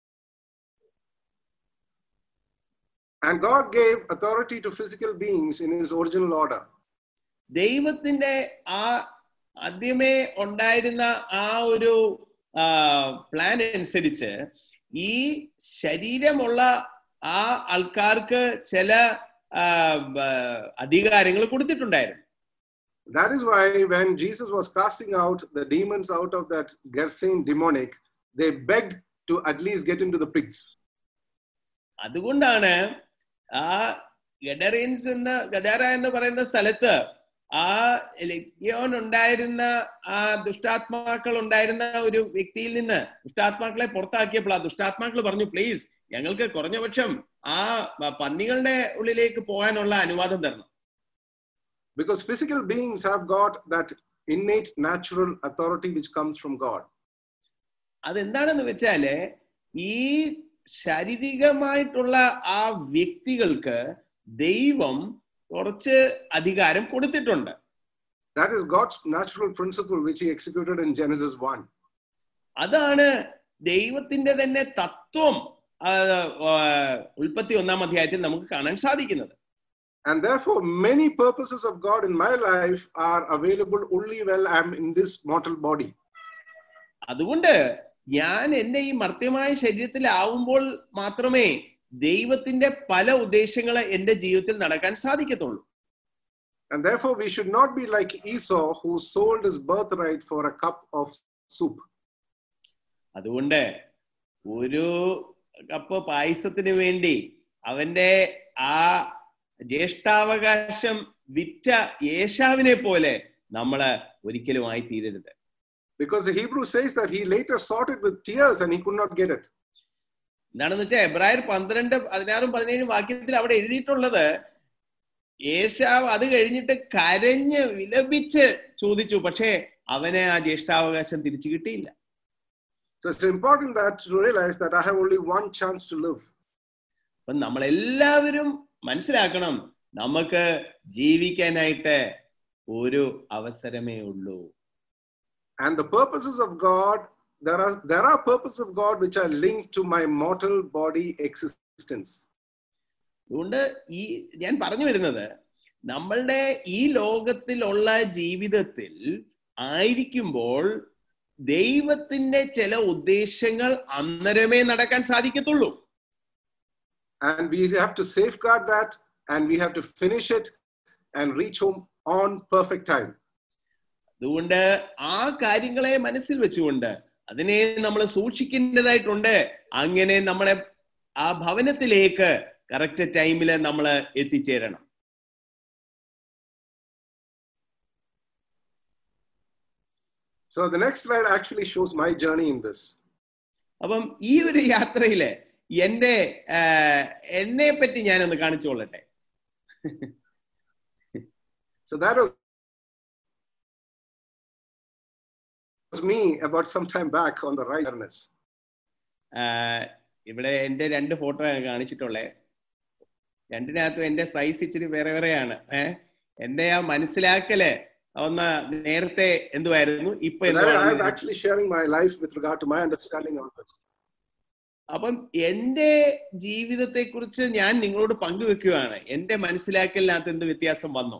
A: And God gave authority to physical beings in his original order.
B: ദൈവത്തിന്റെ ആ ആദ്യമേ ഉണ്ടായിരുന്ന ആ ഒരു പ്ലാൻ അനുസരിച്ച് ഈ ശരീരമുള്ള ആ ആൾക്കാർക്ക് ചില ആ, ബ- അധികാരങ്ങൾ കൊടുത്തിട്ടുണ്ടായിരുന്നു
A: That is why when Jesus was casting out the demons out of that Gerasene demonic, they begged to at least get into the pigs.
B: അതുകൊണ്ടാണ് ആ ഗഡറിൻസ് എന്ന് ഗദാര എന്ന് പറയുന്ന സ്ഥലത്ത് ആ ലഗ്യോൻ ഉണ്ടായിരുന്ന ആ ദുഷ്ടാത്മാക്കൾ ഉണ്ടായിരുന്ന ഒരു വ്യക്തിയിൽ നിന്ന് ദുഷ്ടാത്മാക്കളെ പുറത്താക്കിയപ്പോൾ ആ ദുഷ്ടാത്മാക്കൾ പറഞ്ഞു പ്ലീസ് ഞങ്ങൾക്ക് കുറഞ്ഞ പക്ഷം ആ പന്നികളുടെ ഉള്ളിലേക്ക് പോകാനുള്ള അനുവാദം തരണം
A: Because physical beings have got that innate natural authority which comes from God.
B: അതെന്താണെന്ന് വെച്ചാല് ഈ ശാരീരികമായിട്ടുള്ള ആ വ്യക്തികൾക്ക് ദൈവം കുറച്ച് അധികാരം കൊടുത്തിട്ടുണ്ട്
A: That is God's natural principle which he executed in Genesis 1.
B: അതാണ് ദൈവത്തിന്റെ തന്നെ തത്വം ആ, ആ, ഉൽപ്പത്തി ഒന്നാം അധ്യായത്തിൽ നമുക്ക് കാണാൻ സാധിക്കുന്നത്
A: And therefore, many purposes of God in my life are available only while I'm in this mortal body.
B: അതുകൊണ്ട് ഞാൻ എന്റെ ഈ മർത്യമായ ശരീരത്തിലാവുമ്പോൾ മാത്രമേ ദൈവത്തിന്റെ പല ഉദ്ദേശങ്ങൾ എന്റെ ജീവിതത്തിൽ നടക്കാൻ സാധിക്കത്തുള്ളൂ
A: And therefore, we should not be like Esau, who sold his birthright for a cup of soup.
B: അതുകൊണ്ട് ഒരു കപ്പ് പായസത്തിന് വേണ്ടി അവന്റെ ആ ജ്യേഷ്ഠാവകാശം വിറ്റ യേശാവിനെ പോലെ നമ്മള് ഒരിക്കലും ആയി തീരരുത്
A: Because the Hebrew says that he later sought it with tears and he could not get it.
B: എന്താണെന്ന് വെച്ചാൽ എബ്രായർ പന്ത്രണ്ട് പതിനാറും പതിനേഴും വാക്യത്തിൽ അവിടെ എഴുതിയിട്ടുള്ളത് യേശാവ് അത് കഴിഞ്ഞിട്ട് കരഞ്ഞ് വിലപിച്ച് ചോദിച്ചു പക്ഷേ അവന് ആ ജ്യേഷ്ഠാവകാശം തിരിച്ചു കിട്ടിയില്ല
A: So it's important that to realize that I have only one chance to live.
B: അപ്പൊ നമ്മളെല്ലാവരും മനസ്സിലാക്കണം നമുക്ക് ജീവിക്കാനായിട്ട് ഒരു അവസരമേ ഉള്ളൂ
A: And the purposes of God, there are there are purposes of God which are linked to my mortal body existence.
B: അതുകൊണ്ട് ഈ ഞാൻ പറഞ്ഞു വരുന്നത് നമ്മളുടെ ഈ ലോകത്തിലുള്ള ജീവിതത്തിൽ ആയിരിക്കുമ്പോൾ ദൈവത്തിന്റെ ചില ഉദ്ദേശങ്ങൾ അന്നരമേ നടക്കാൻ സാധിക്കത്തുള്ളൂ
A: And we have to safeguard that and we have to finish it and reach home on perfect time.
B: അതുകൊണ്ട് ആ കാര്യങ്ങളെ മനസ്സിൽ വെച്ചുകൊണ്ട് അതിനെ നമ്മൾ സൂക്ഷിക്കേണ്ടതായിട്ടുണ്ട് അങ്ങനെ നമ്മളെ ആ ഭവനത്തിലേക്ക് കറക്റ്റ് ടൈമിൽ നമ്മൾ എത്തിച്ചേരണം
A: So the next slide actually shows my journey in this.
B: അപ്പം ഈ ഒരു യാത്രയില് എന്റെ ആ, എന്നെ പറ്റി ഞാനൊന്ന് കാണിച്ചു കൊള്ളട്ടെ
A: So that was was me about some time back on the right awareness.
B: ആ, ഇവിടെ എന്റെ രണ്ട് ഫോട്ടോ ആണ് കാണിച്ചിട്ടുള്ളത് രണ്ടിനകത്തും എന്റെ സൈസ് ഇച്ചിരി വേറെ വേറെയാണ് ഏഹ് എന്റെ ആ മനസ്സിലാക്കല് ഒന്ന് നേരത്തെ എന്തുവായിരുന്നു ഇപ്പൊ
A: So that I am
B: എന്തുവാണ്
A: actually sharing my life with regard to my understanding on this.
B: അപ്പം എന്റെ ജീവിതത്തെ കുറിച്ച് ഞാൻ നിങ്ങളോട് പങ്കുവെക്കുകയാണ് എന്റെ മനസ്സിലാക്കലിനകത്ത് എന്ത് വ്യത്യാസം വന്നു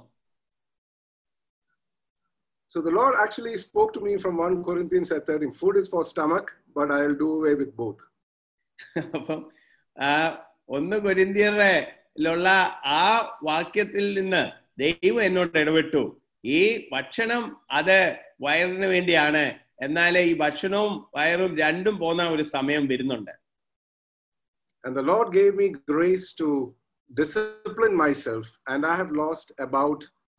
A: So the Lord actually spoke to me from 1 Corinthians at 13. Food is for stomach, but I'll do away with both.
B: അപ്പം ആ ഒന്ന് കൊരിന്തിയറിലുള്ള ആ വാക്യത്തിൽ നിന്ന് ദൈവം എന്നോട് ഇടപെട്ടു ഈ ഭക്ഷണം അത് വയറിന് വേണ്ടിയാണ് എന്നാൽ ഈ ഭക്ഷണവും വയറും രണ്ടും പോകുന്ന ഒരു സമയം വരുന്നുണ്ട്
A: And the Lord gave me grace to discipline myself, and I have lost about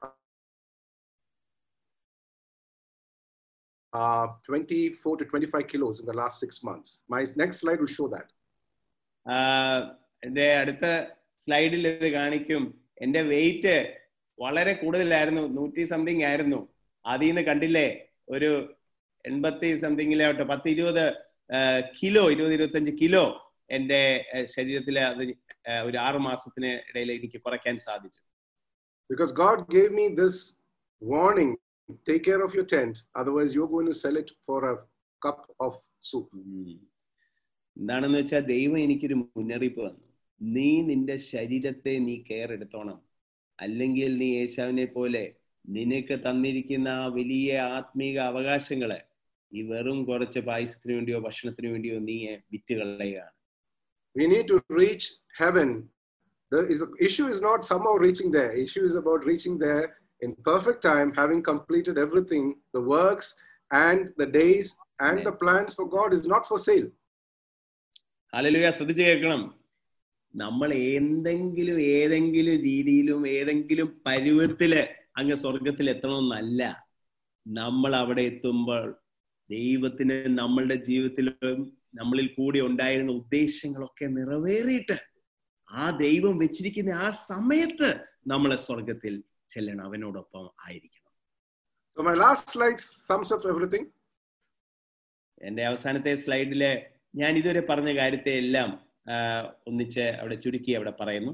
A: uh, 24 to 25 kilos in the last six months. My next slide will show that.
B: ആ, എന്റെ അടുത്ത സ്ലൈഡിൽ ഇത് കാണിക്കും എന്റെ വെയിറ്റ് വളരെ കൂടുതലായിരുന്നു നൂറ്റി സംതിങ് ആയിരുന്നു അതിൽ നിന്ന് കണ്ടില്ലേ ഒരു എൺപത്തി സംതിങ്ങിലോട്ട് പത്ത് ഇരുപത് കിലോ ഇരുപത് ഇരുപത്തഞ്ച് കിലോ എന്റെ ശരീരത്തിൽ അത് ആ, ഒരു ആറു മാസത്തിന് ഇടയിൽ എനിക്ക് കുറയ്ക്കാൻ സാധിച്ചു
A: Because God gave me this warning take care of your tent, otherwise, you're going to sell it for a cup of soup.
B: ഉം. എന്താണെന്ന് വെച്ചാൽ ദൈവം എനിക്കൊരു മുന്നറിയിപ്പ് തന്നു നീ നിന്റെ ശരീരത്തെ നീ കെയർ എടുത്തോണം അല്ലെങ്കിൽ നീ യേശാവിനെ പോലെ നിനക്ക് തന്നിരിക്കുന്ന ആ വലിയ ആത്മീക അവകാശങ്ങള് ഈ വെറും കുറച്ച് പായസത്തിന് വേണ്ടിയോ ഭക്ഷണത്തിന് വേണ്ടിയോ നീ വിറ്റ് കളയുകയാണ്
A: We need to reach heaven. The is, issue is not somehow reaching there. Issue is about reaching there in perfect time, having completed everything, the works and the days and the plans for God is not for sale.
B: Hallelujah ശ്രദ്ധിച്ചു കേൾക്കണം നമ്മൾ എന്തെങ്കിലും ഏതെങ്കിലും രീതിയിലും ഏതെങ്കിലും പരുവത്തില് അങ്ങ് സ്വർഗത്തിൽ എത്തണമെന്നല്ല നമ്മൾ അവിടെ എത്തുമ്പോൾ ദൈവത്തിന് നമ്മളുടെ ജീവിതത്തിലും നമ്മളിൽ കൂടി ഉണ്ടായിരുന്ന ഉദ്ദേശങ്ങളൊക്കെ നിറവേറിയിട്ട് ആ ദൈവം വെച്ചിരിക്കുന്ന ആ സമയത്ത് നമ്മളെ സ്വർഗത്തിൽ ചെല്ലണം അവനോടൊപ്പം ആയിരിക്കണം
A: So my last slide sums up everything.
B: എന്റെ അവസാനത്തെ സ്ലൈഡില് ഞാൻ ഇതുവരെ പറഞ്ഞ കാര്യത്തെ എല്ലാം ആ, ഒന്നിച്ച് അവിടെ ചുരുക്കി അവിടെ പറയുന്നു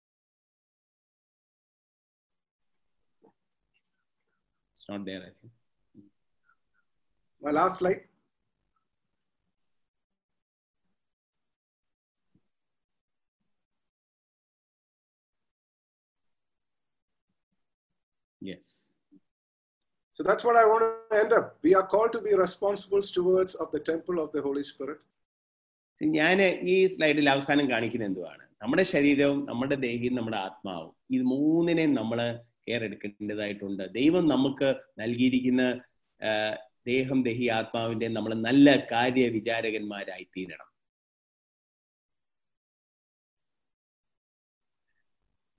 B: It's not there, I think.
A: My last slide.
B: Yes.
A: So that's what I want to end up. We are called to be responsible stewards of the temple of the Holy Spirit.
B: ഞാൻ ഈ സ്ലൈഡിൽ അവസാനം കാണിക്കുന്ന എന്തുവാണ് നമ്മുടെ ശരീരവും നമ്മുടെ ദേഹിയും നമ്മുടെ ആത്മാവും ഇത് മൂന്നിനെയും നമ്മൾ കെയർ എടുക്കേണ്ടതായിട്ടുണ്ട് ദൈവം നമുക്ക് നൽകിയിരിക്കുന്ന ആ, ദേഹം ദേഹി ആത്മാവിന്റെ നമ്മൾ നല്ല കാര്യ വിചാരകന്മാരായി തീരണം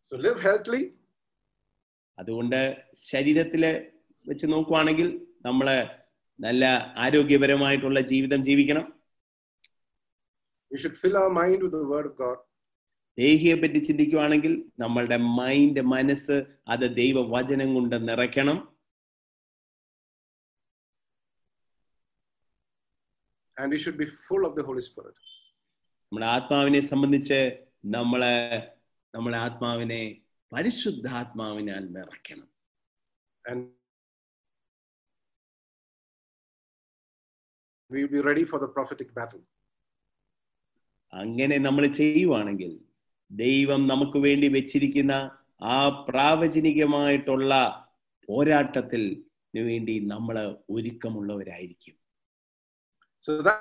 A: So live healthily,
B: അതുകൊണ്ട് ശരീരത്തില് വെച്ച് നോക്കുവാണെങ്കിൽ നമ്മൾ നല്ല ആരോഗ്യപരമായിട്ടുള്ള ജീവിതം ജീവിക്കണം
A: we should fill our mind with the word of God.
B: ദേഹിയെ പറ്റി ചിന്തിക്കുവാണെങ്കിൽ നമ്മളുടെ മൈൻഡ് മനസ്സ് അത് ദൈവവചനം കൊണ്ട് നിറയ്ക്കണം
A: And we should be full of the Holy Spirit.
B: നമ്മുടെ ആത്മാവിനെ സംബന്ധിച്ച് നമ്മള് നമ്മുടെ ആത്മാവിനെ പരിശുദ്ധാത്മാവിനാൽ നിറയ്ക്കണം
A: And we'll be ready for the prophetic battle.
B: അങ്ങനെ നമ്മൾ ചെയ്യുവാണെങ്കിൽ ദൈവം നമുക്ക് വേണ്ടി വെച്ചിരിക്കുന്ന ആ പ്രാവചനികമായിട്ടുള്ള പോരാട്ടത്തിൽ വേണ്ടി നമ്മൾ ഒരുക്കമുള്ളവരായിരിക്കും
A: So that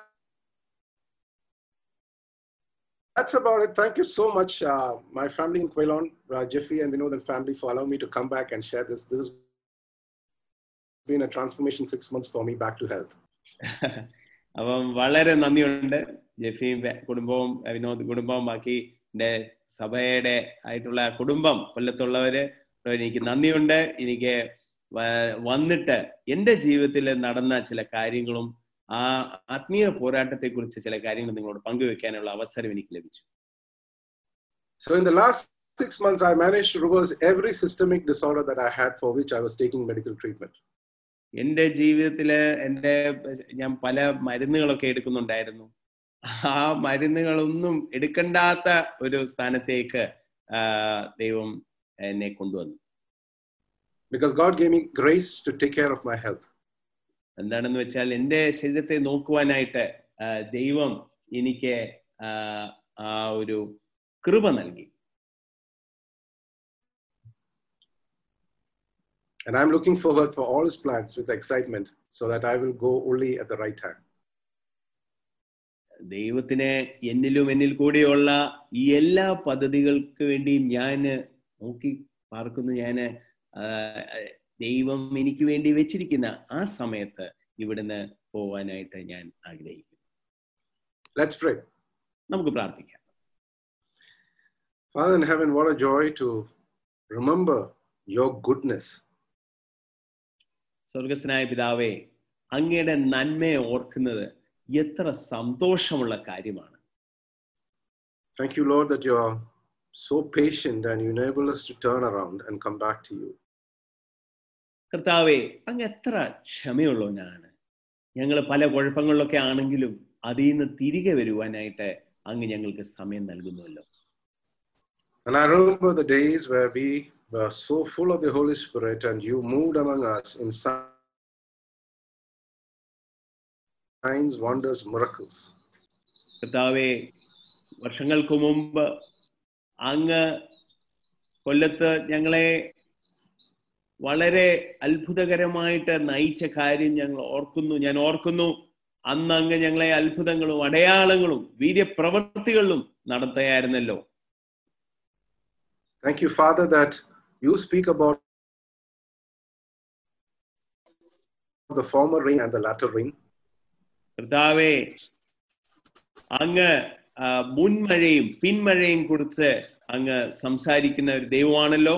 A: that's about it. Thank you so much, uh, my family in Quailon, uh, Jeffrey and Vinod and family, for allowing me to come back and share this. This has been a transformation six months for me back to health.
B: അപ്പം വളരെ നന്ദിയുണ്ട് ജെഫിയും ഫെ- കുടുംബവും വിനോദ് കുടുംബവും ബാക്കി എൻ്റെ സഭയുടെ ആയിട്ടുള്ള കുടുംബം കൊല്ലത്തുള്ളവര് എനിക്ക് നന്ദിയുണ്ട് എനിക്ക് വ- വന്നിട്ട് എൻ്റെ ജീവിതത്തിൽ നടന്ന ചില കാര്യങ്ങളും ആ ആത്മീയ പോരാട്ടത്തെ കുറിച്ച് ചില കാര്യങ്ങൾ നിങ്ങളോട് പങ്കുവെക്കാനുള്ള അവസരം എനിക്ക് ലഭിച്ചു
A: So in the last six months, I managed to reverse every systemic disorder that I had for which I was taking medical treatment.
B: എൻ്റെ ജീവിതത്തില് എൻ്റെ ഞാൻ പല മരുന്നുകളൊക്കെ എടുക്കുന്നുണ്ടായിരുന്നു ആ മരുന്നുകളൊന്നും എടുക്കണ്ടാത്ത ഒരു സ്ഥാനത്തേക്ക് ആ, ദൈവം എന്നെ കൊണ്ടുവന്നു
A: Because God gave me grace to take care of my health.
B: എന്താണെന്ന് വെച്ചാൽ എൻ്റെ ശരീരത്തെ നോക്കുവാനായിട്ട് ആ, ദൈവം എനിക്ക് ആ, ആ ഒരു കൃപ നൽകി
A: And I'm looking forward for all his plans with excitement so that I will go only at the right time.
B: ദൈവത്തിന് എന്നിലും എന്നിൽ കൂടെയുള്ള ഈ എല്ലാ പദ്ധതികൾക്ക് വേണ്ടിയും ഞാൻ നോക്കി പാർക്കുന്നു ഞാൻ ദൈവം എനിക്ക് വേണ്ടി വെച്ചിരിക്കുന്ന ആ സമയത്ത് ഇവിടുന്ന് പോവാനായിട്ട് ഞാൻ ആഗ്രഹിക്കുന്നു
A: Let's pray.
B: നമുക്ക് പ്രാർത്ഥിക്കാം
A: Father in heaven, what a joy to remember your goodness.
B: സ്വർഗസ്നായ പിതാവേ അങ്ങയുടെ നന്മയെ ഓർക്കുന്നത് എത്ര സന്തോഷമുള്ള കാര്യമാണ്
A: Thank you, Lord, that you are so patient and you enable us to turn around and come back to you.
B: കർത്താവേ അങ്ങ് എത്ര ക്ഷമയുള്ളവനാണ് ഞങ്ങൾ പല കുഴപ്പങ്ങളിലൊക്കെ ആണെങ്കിലും അതിൽ നിന്ന് തിരികെ വരുവാനായിട്ട് അങ്ങ് ഞങ്ങൾക്ക് സമയം നൽകുന്നുവല്ലോ
A: And I remember the days where we were so full of the Holy Spirit and you moved among us in signs, wonders, miracles.
B: കർത്താവെ വർഷങ്ങൾക്ക് മുമ്പ് അങ്ങ് കൊല്ലത്ത് ഞങ്ങളെ വളരെ അത്ഭുതകരമായിട്ട് നയിച്ച കാര്യം ഞങ്ങൾ ഓർക്കുന്നു ഞാൻ ഓർക്കുന്നു അന്ന് അങ്ങ് ഞങ്ങളെ അത്ഭുതങ്ങളും അടയാളങ്ങളും വീര്യപ്രവർത്തികളിലും നടത്തുകയായിരുന്നല്ലോ
A: Thank you, Father, that you speak about the former rain and the latter rain.
B: കർത്താവെ അങ്ങ് ആ, മുൻമഴയും പിന്മഴയും കുറിച്ച് അങ്ങ് സംസാരിക്കുന്ന ഒരു ദൈവമാണല്ലോ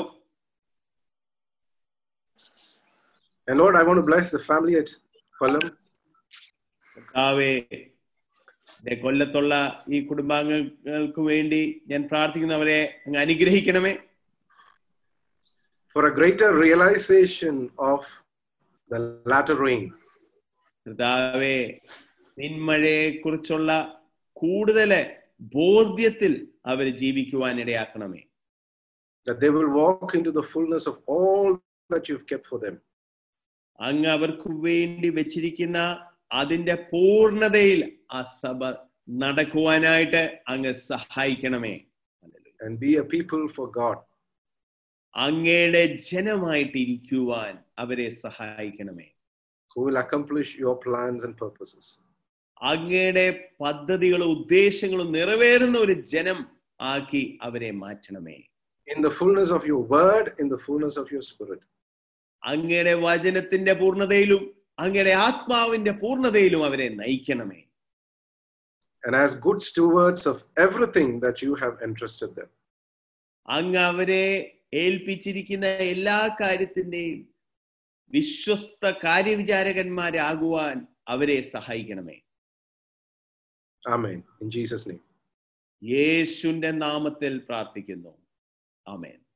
A: And Lord, I want to bless the family at Kollam.
B: കർത്താവെ ദേ കൊല്ലത്തുള്ള ഈ കുടുംബാംഗങ്ങൾക്ക് വേണ്ടി ഞാൻ പ്രാർത്ഥിക്കുന്നവരെ അങ്ങ് അനുഗ്രഹിക്കണമേ
A: for a greater realization of the latter rain.
B: കർത്താവെ പിന്മഴയെ കുറിച്ചുള്ള കൂടുതൽ ബോധ്യത്തിൽ അവർ ജീവിക്കുവാൻ ഇടയാക്കണമേ
A: that they will walk into the fullness of all that you've kept for them.
B: അങ്ങ് അവർക്ക് വേണ്ടി വെച്ചിരിക്കുന്ന അതിന്റെ പൂർണ്ണതയിൽ ആ സഭ നടക്കുവാനായിട്ട് അങ്ങ് സഹായിക്കണമേ
A: and be a people for God.
B: അങ്ങയുടെ ജനമായിട്ട് ഇരിക്കുവാൻ അവരെ സഹായിക്കണമേ
A: who will accomplish your plans and purposes.
B: അങ്ങയുടെ പദ്ധതികളും ഉദ്ദേശങ്ങളും നിറവേറുന്ന ഒരു ജനം ആക്കി അവരെ മാറ്റണമേ
A: In the fullness of your word, in the fullness of your spirit.
B: അങ്ങയുടെ വചനത്തിന്റെ പൂർണ്ണതയിലും അങ്ങയുടെ ആത്മാവിന്റെ പൂർണ്ണതയിലും അവരെ നയിക്കണമേ
A: And as good stewards of everything that you have entrusted them.
B: അങ്ങ് അവരെ ഏൽപ്പിച്ചിരിക്കുന്ന എല്ലാ കാര്യത്തിന്റെയും വിശ്വസ്ത കാര്യവിചാരകന്മാരാകുവാൻ അവരെ സഹായിക്കണമേ
A: Amen. In Jesus' name.
B: യേശുവിന്റെ നാമത്തിൽ പ്രാർത്ഥിക്കുന്നു ആമേൻ